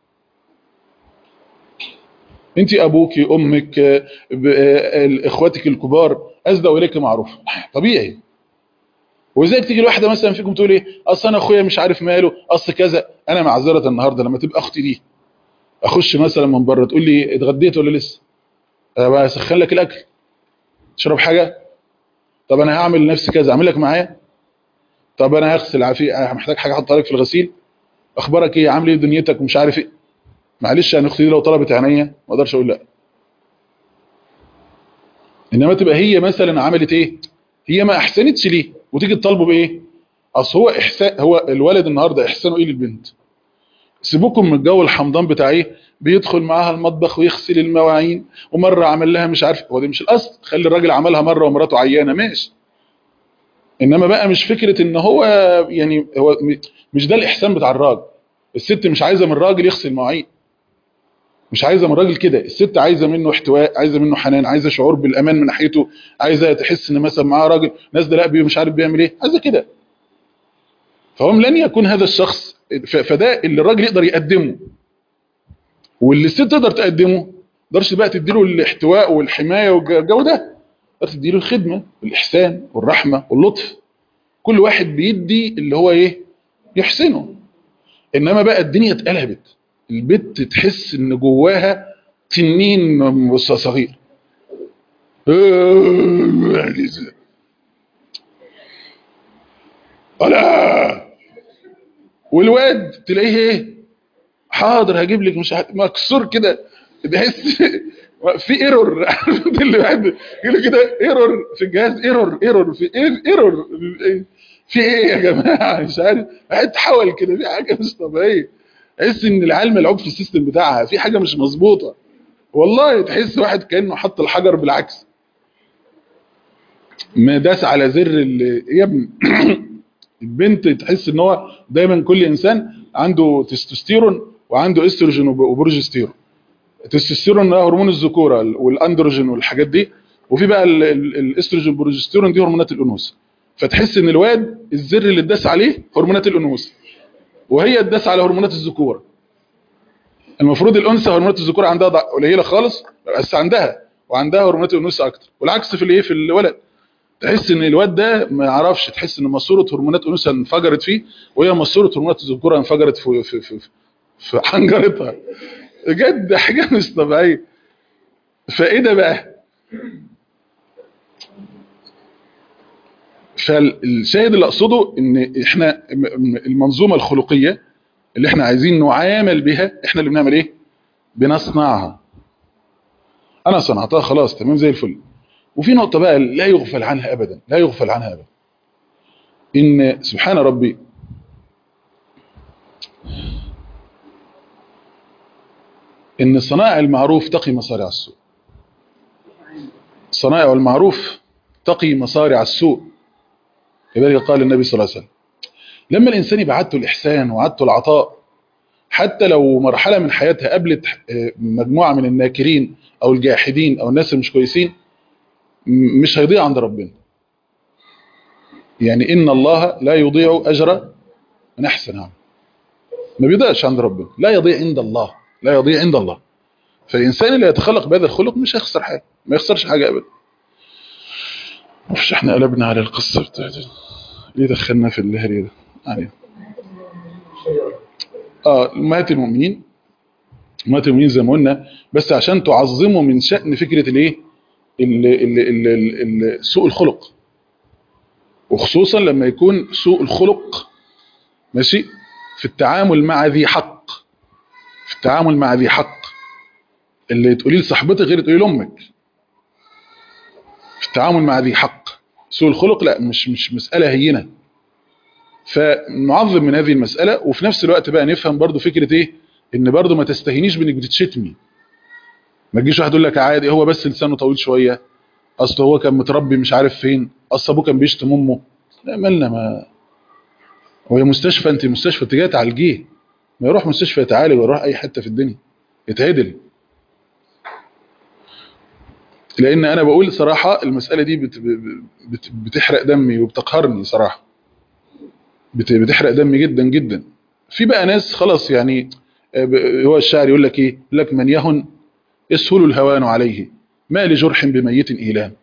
Speaker 2: انت ابوك امك اخواتك الكبار اسدوا اليك معروفا طبيعي وازاي تيجي الواحده مثلا فيكم تقول ايه اصل انا اخويا مش عارف ماله اصل كذا انا معذره النهارده لما تبقى اختي دي اخش مثلا من بره تقول لي اتغديت ولا لسه بقى اسخن لك الاكل تشرب حاجه طب انا هعمل لنفسي كذا اعمل لك معايا طب انا هغسل عافيه محتاج حاجه احطها لك في الغسيل اخبارك ايه عامل ايه دنيتك ومش عارف ايه معلش انا اختي دي لو طلبت عينيا ما اقدرش اقول لا انما تبقى هي مثلا عملت ايه هي ما احسنتش ليه وتيجي تطالبه بايه اصل هو احسان هو الولد النهارده احسانه ايه للبنت سيبوكم من الجو الحمضان بتاع ايه بيدخل معاها المطبخ ويغسل المواعين ومره عمل لها مش عارف هو ده مش الاصل خلي الراجل عملها مره ومراته عيانه ماشي انما بقى مش فكره ان هو يعني هو مش ده الاحسان بتاع الراجل الست مش عايزه من الراجل يغسل مواعين مش عايزه من الراجل كده الست عايزه منه احتواء عايزه منه حنان عايزه شعور بالامان من ناحيته عايزه تحس ان مثلا معاه راجل ناس ده لا بيه مش عارف بيعمل ايه عايزه كده فهم لن يكون هذا الشخص فده اللي الراجل يقدر يقدمه واللي الست تقدر تقدمه ما تقدرش بقى تديله الاحتواء والحمايه والجو ده تقدر تديله الخدمه والاحسان والرحمه واللطف كل واحد بيدي اللي هو ايه يحسنه انما بقى الدنيا اتقلبت البت تحس ان جواها تنين صغير الا والواد تلاقيه ايه حاضر هجيب لك مش مكسور كده تحس في ايرور اللي واحد يقول كده ايرور في الجهاز ايرور ايرور في ايرور في ايه يا جماعه مش عارف هتحول كده في حاجه مش طبيعيه تحس ان العيال ملعوب في السيستم بتاعها في حاجه مش مظبوطه والله تحس واحد كانه حط الحجر بالعكس ما داس على زر يا ابني البنت تحس ان هو دايما كل انسان عنده تستوستيرون وعنده استروجين وبروجستيرون التستوستيرون ده هرمون الذكوره والاندروجين والحاجات دي وفي بقى الاستروجين والبروجستيرون دي هرمونات الانوثه فتحس ان الواد الزر اللي اتداس عليه هرمونات الانوثه وهي اتداس على هرمونات الذكوره المفروض الانثى هرمونات الذكوره عندها ضع- قليله خالص بس عندها وعندها هرمونات الانوثه اكتر والعكس في الايه في الولد تحس ان الواد ده ما يعرفش تحس ان ماسوره هرمونات انوثه انفجرت فيه وهي ماسوره هرمونات الذكوره انفجرت في في في, في حنجرتها بجد حاجه مش طبيعيه فايه ده بقى فالشاهد اللي اقصده ان احنا م- م- المنظومه الخلقيه اللي احنا عايزين نعامل بها احنا اللي بنعمل ايه بنصنعها انا صنعتها خلاص تمام زي الفل وفي نقطه بقى لا يغفل عنها ابدا لا يغفل عنها ابدا ان سبحان ربي ان صنائع المعروف تقي مصارع السوء صنائع المعروف تقي مصارع السوء لذلك قال النبي صلى الله عليه وسلم لما الانسان يبقى عادته الاحسان وعادته العطاء حتى لو مرحله من حياتها قابلت آه، مجموعه من الناكرين او الجاحدين او الناس اللي مش كويسين م- مش هيضيع عند ربنا يعني ان الله لا يضيع اجر من احسن عمل ما بيضيعش عند ربنا لا يضيع عند الله لا يضيع عند الله فالانسان اللي يتخلق بهذا الخلق مش هيخسر حاجه ما يخسرش حاجه ابدا مش احنا قلبنا على القصه بتاعت ليه دخلنا في الهري ده يعني اه امهات المؤمنين امهات المؤمنين زي ما قلنا بس عشان تعظموا من شأن فكرة الايه ال- ال- ال- ال- ال- سوء الخلق وخصوصا لما يكون سوء الخلق ماشي في التعامل مع ذي حق في التعامل مع ذي حق اللي تقولي لصاحبتك غير تقولي لامك في التعامل مع ذي حق سوء الخلق لا مش مش مسألة هينة فنعظم من هذه المسألة وفي نفس الوقت بقى نفهم برضو فكرة ايه ان برضو ما تستهينيش بانك بتتشتمي ما تجيش واحد يقول لك عادي هو بس لسانه طويل شوية اصل هو كان متربي مش عارف فين اصل ابوه كان بيشتم امه لا مالنا ما هو مستشفى انت مستشفى انت جاي تعالجيه ما يروح مستشفى يتعالج ويروح اي حتة في الدنيا يتعدل لان انا بقول صراحة المسألة دي بت بت بتحرق دمي وبتقهرني صراحة بت- بتحرق دمي جدا جدا في بقى ناس خلاص يعني آه، ب- هو الشاعر يقول لك ايه يقول لك من يهن يسهل الهوان عليه ما لجرح بميت إيلام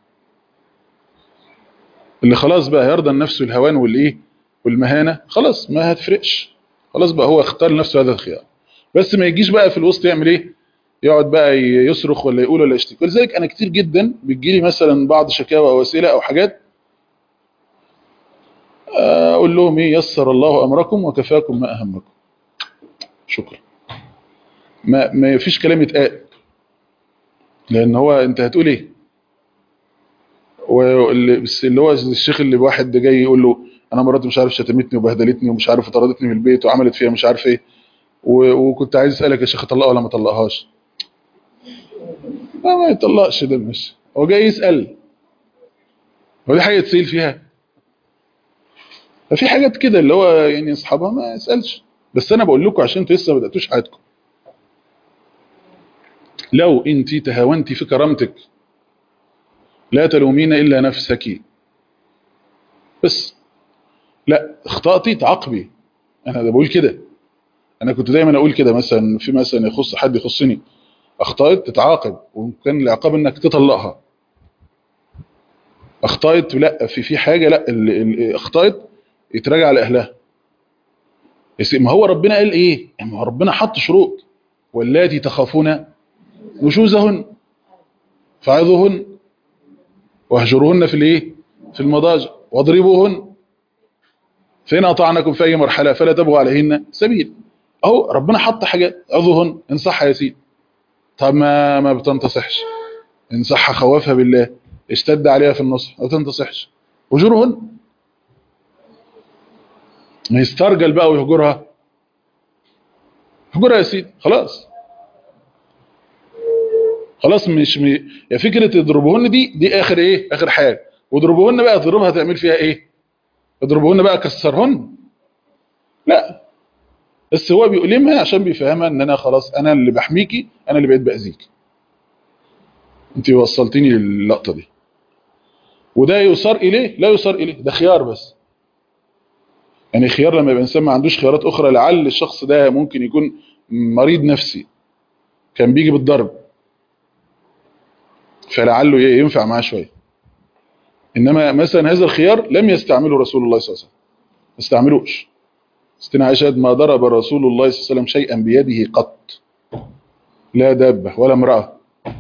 Speaker 2: اللي خلاص بقى يرضى النفس الهوان والايه والمهانة خلاص ما هتفرقش خلاص بقى هو اختار لنفسه هذا الخيار بس ما يجيش بقى في الوسط يعمل ايه يقعد بقى ي- يصرخ ولا يقول ولا يشتكي ولذلك انا كتير جدا بتجيلي مثلا بعض شكاوى او اسئله او حاجات اقول لهم ايه يسر الله امركم وكفاكم ما اهمكم شكرا ما ما فيش كلام يتقال لان هو انت هتقول ايه واللي بس اللي هو الشيخ اللي واحد جاي يقول له انا مراتي مش عارف شتمتني وبهدلتني ومش عارف طردتني من البيت وعملت فيها مش عارف ايه و- وكنت عايز اسالك يا شيخ اطلقها ولا ما اطلقهاش لا ما يطلقش ده مش هو جاي يسال هو دي حاجه يتسال فيها ففي حاجات كده اللي هو يعني اصحابها ما يسالش بس انا بقول لكم عشان انتوا لسه ما بداتوش حياتكم لو انت تهاونتي في كرامتك لا تلومين الا نفسك بس لا اخطاتي تعاقبي انا ده بقول كده انا كنت دايما اقول كده مثلا في مثلا يخص حد يخصني اخطأت تتعاقب وكان العقاب انك تطلقها اخطأت لا في في حاجه لا ال- ال- اخطأت يتراجع لاهلها يس- ما هو ربنا قال ايه يعني ما هو ربنا حط شروط واللاتي تخافون نشوزهن فعظوهن واهجروهن في الايه في المضاجع واضربوهن فإن أطعنكم في أي مرحلة فلا تبغوا عليهن سبيل أهو ربنا حط حاجات عظوهن إن صح يا سيدي طب ما ما بتنتصحش إن صح خوافها بالله اشتد عليها في النصح ما تنتصحش هجرهن ما يسترجل بقى ويهجرها هجرها يا سيدي خلاص خلاص مش م... يا فكرة اضربوهن دي دي آخر إيه آخر حاجة واضربوهن بقى اضربها تعمل فيها إيه اضربوهن بقى كسرهن لا بس هو بيؤلمها عشان بيفهمها ان انا خلاص انا اللي بحميكي انا اللي بقيت باذيكي انت وصلتيني للقطه دي وده يصار اليه لا يصار اليه ده خيار بس يعني خيار لما يبقى انسان ما عندوش خيارات اخرى لعل الشخص ده ممكن يكون مريض نفسي كان بيجي بالضرب فلعله ينفع معاه شويه انما مثلا هذا الخيار لم يستعمله رسول الله صلى الله عليه وسلم ما استعملوش ستنا عائشة ما ضرب رسول الله صلى الله عليه وسلم شيئا بيده قط لا دابة ولا امرأة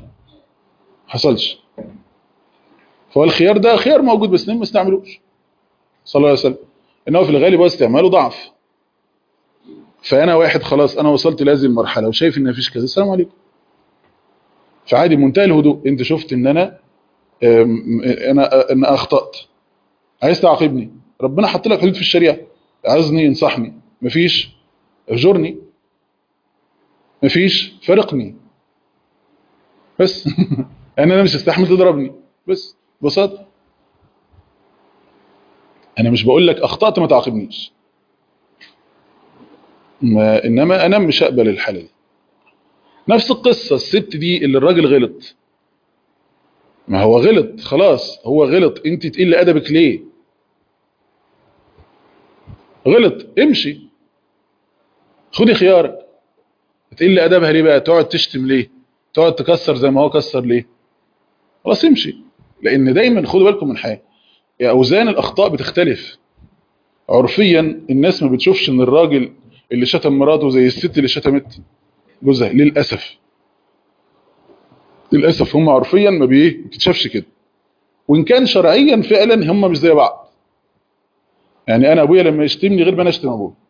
Speaker 2: حصلش فهو الخيار ده خيار موجود بس ما استعملوش صلى الله عليه وسلم انه في الغالب هو استعماله ضعف فانا واحد خلاص انا وصلت لهذه المرحله وشايف ان مفيش كذا السلام عليكم فعادي منتهى الهدوء انت شفت ان انا انا ان اخطات عايز تعاقبني ربنا حط لك حدود في الشريعه عايزني ينصحني مفيش اهجرني مفيش فرقني بس يعني انا مش هستحمل تضربني بس ببساطه انا مش بقول لك اخطات ما تعاقبنيش ما انما انا مش هقبل الحاله دي نفس القصه الست دي اللي الراجل غلط ما هو غلط خلاص هو غلط انت تقل ادبك ليه غلط امشي خدي خيارك تقل ادبها ليه بقى تقعد تشتم ليه تقعد تكسر زي ما هو كسر ليه خلاص امشي لان دايما خدوا بالكم من حاجه اوزان الاخطاء بتختلف عرفيا الناس ما بتشوفش ان الراجل اللي شتم مراته زي الست اللي شتمت جوزها للاسف للاسف هم عرفيا ما بيه بتتشافش كده وان كان شرعيا فعلا هم مش زي بعض يعني انا ابويا لما يشتمني غير ما انا اشتم ابويا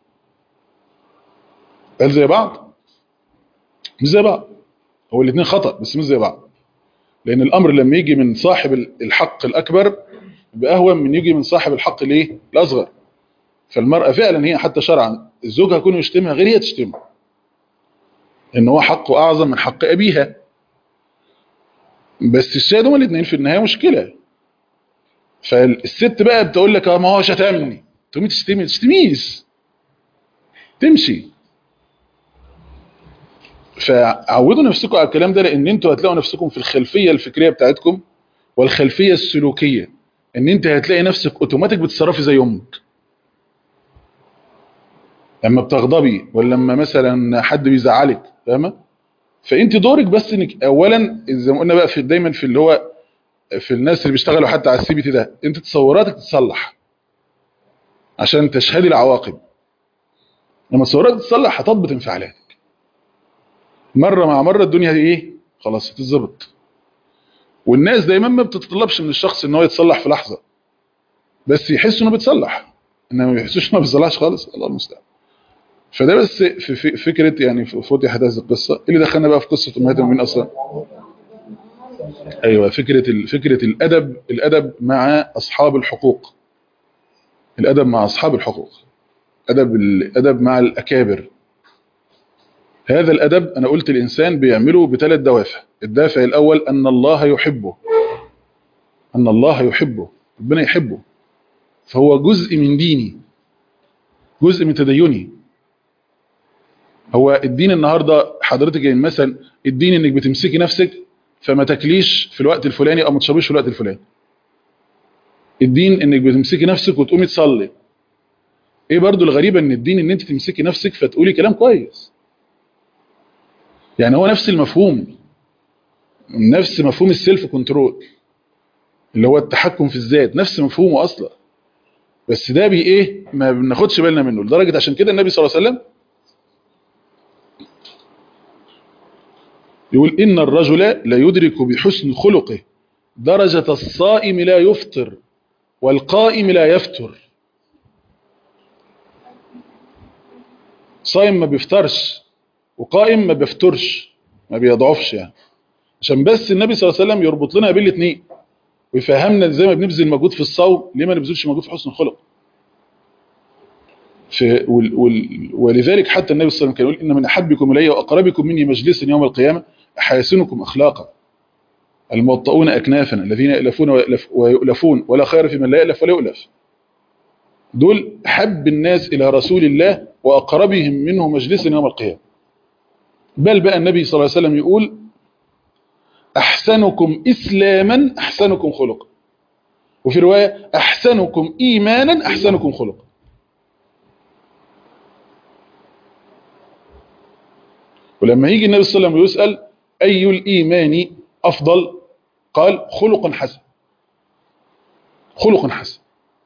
Speaker 2: هل زي بعض مش زي بعض هو الاثنين خطا بس مش زي بعض لان الامر لما يجي من صاحب الحق الاكبر يبقى اهون من يجي من صاحب الحق الايه الاصغر فالمراه فعلا هي حتى شرعا الزوج هيكون يشتمها غير هي تشتمه ان هو حقه اعظم من حق ابيها بس الشاهد هما الاثنين في النهايه مشكله فالست بقى بتقول لك ما هو شتمني تقومي تشتمي تشتميش تمشي فعودوا نفسكم على الكلام ده لان انتوا هتلاقوا نفسكم في الخلفيه الفكريه بتاعتكم والخلفيه السلوكيه ان انت هتلاقي نفسك اوتوماتيك بتتصرفي زي امك لما بتغضبي ولا لما مثلا حد بيزعلك فاهمه فانت دورك بس انك اولا زي ما قلنا بقى في دايما في اللي هو في الناس اللي بيشتغلوا حتى على السي بي تي ده انت تصوراتك تتصلح عشان تشهدي العواقب لما تصوراتك تتصلح هتضبط انفعالاتك مره مع مره الدنيا دي ايه خلاص هتتظبط والناس دايما ما بتتطلبش من الشخص ان هو يتصلح في لحظه بس يحس انه بيتصلح انما ما يحسوش انه ما بيتصلحش خالص الله المستعان فده بس في في فكره يعني فتحت هذه القصه اللي دخلنا بقى في قصه امهات المؤمنين اصلا ايوه فكره فكره الادب الادب مع اصحاب الحقوق الادب مع اصحاب الحقوق ادب الادب مع الاكابر هذا الادب انا قلت الانسان بيعمله بثلاث دوافع الدافع الاول ان الله يحبه ان الله يحبه ربنا يحبه فهو جزء من ديني جزء من تديني هو الدين النهارده حضرتك يعني مثلا الدين انك بتمسكي نفسك فما تاكليش في الوقت الفلاني او ما تشربيش في الوقت الفلاني الدين انك بتمسكي نفسك وتقومي تصلي ايه برضو الغريبه ان الدين ان انت تمسكي نفسك فتقولي كلام كويس يعني هو نفس المفهوم نفس مفهوم السيلف كنترول اللي هو التحكم في الذات نفس مفهومه اصلا بس ده بي ايه ما بناخدش بالنا منه لدرجه عشان كده النبي صلى الله عليه وسلم يقول إن الرجل لا يدرك بحسن خلقه درجة الصائم لا يفطر والقائم لا يفتر صائم ما بيفطرش وقائم ما بيفترش ما بيضعفش يعني عشان بس النبي صلى الله عليه وسلم يربط لنا بين الاثنين ويفهمنا ازاي ما بنبذل مجهود في الصوم ليه ما نبذلش مجهود في حسن الخلق في وال وال ولذلك حتى النبي صلى الله عليه وسلم كان يقول ان من احبكم الي واقربكم مني مجلسا يوم القيامه احاسنكم اخلاقا الموطؤون اكنافا الذين يالفون ويألف ويؤلفون ولا خير في من لا يالف ولا يؤلف دول حب الناس الى رسول الله واقربهم منه مجلسا يوم القيامه بل بقى النبي صلى الله عليه وسلم يقول احسنكم اسلاما احسنكم خلقا وفي رواية أحسنكم إيمانا أحسنكم خلقا ولما يجي النبي صلى الله عليه وسلم ويسأل أي الإيمان أفضل قال خلق حسن خلق حسن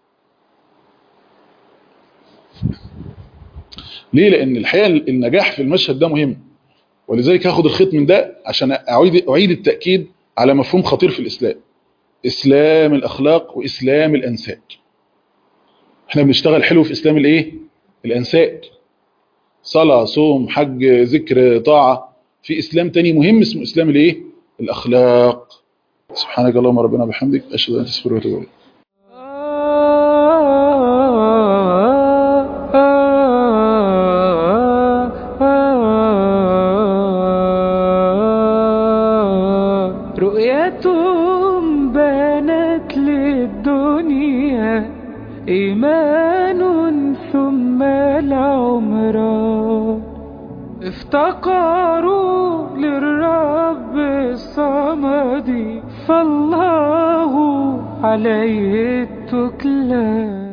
Speaker 2: ليه لأن الحقيقة النجاح في المشهد ده مهم ولذلك هاخد الخيط من ده عشان أعيد, أعيد التأكيد على مفهوم خطير في الإسلام إسلام الأخلاق وإسلام الأنساك احنا بنشتغل حلو في إسلام الإيه؟ الأنساك صلاة صوم حج ذكر طاعة في إسلام تاني مهم اسمه إسلام الإيه؟ الأخلاق سبحانك اللهم ربنا بحمدك أشهد أن تسفر وتقول
Speaker 1: رؤيتهم بانت للدنيا إيمان ثم العمران افتقروا للرب الصمد فالله عليه التكلان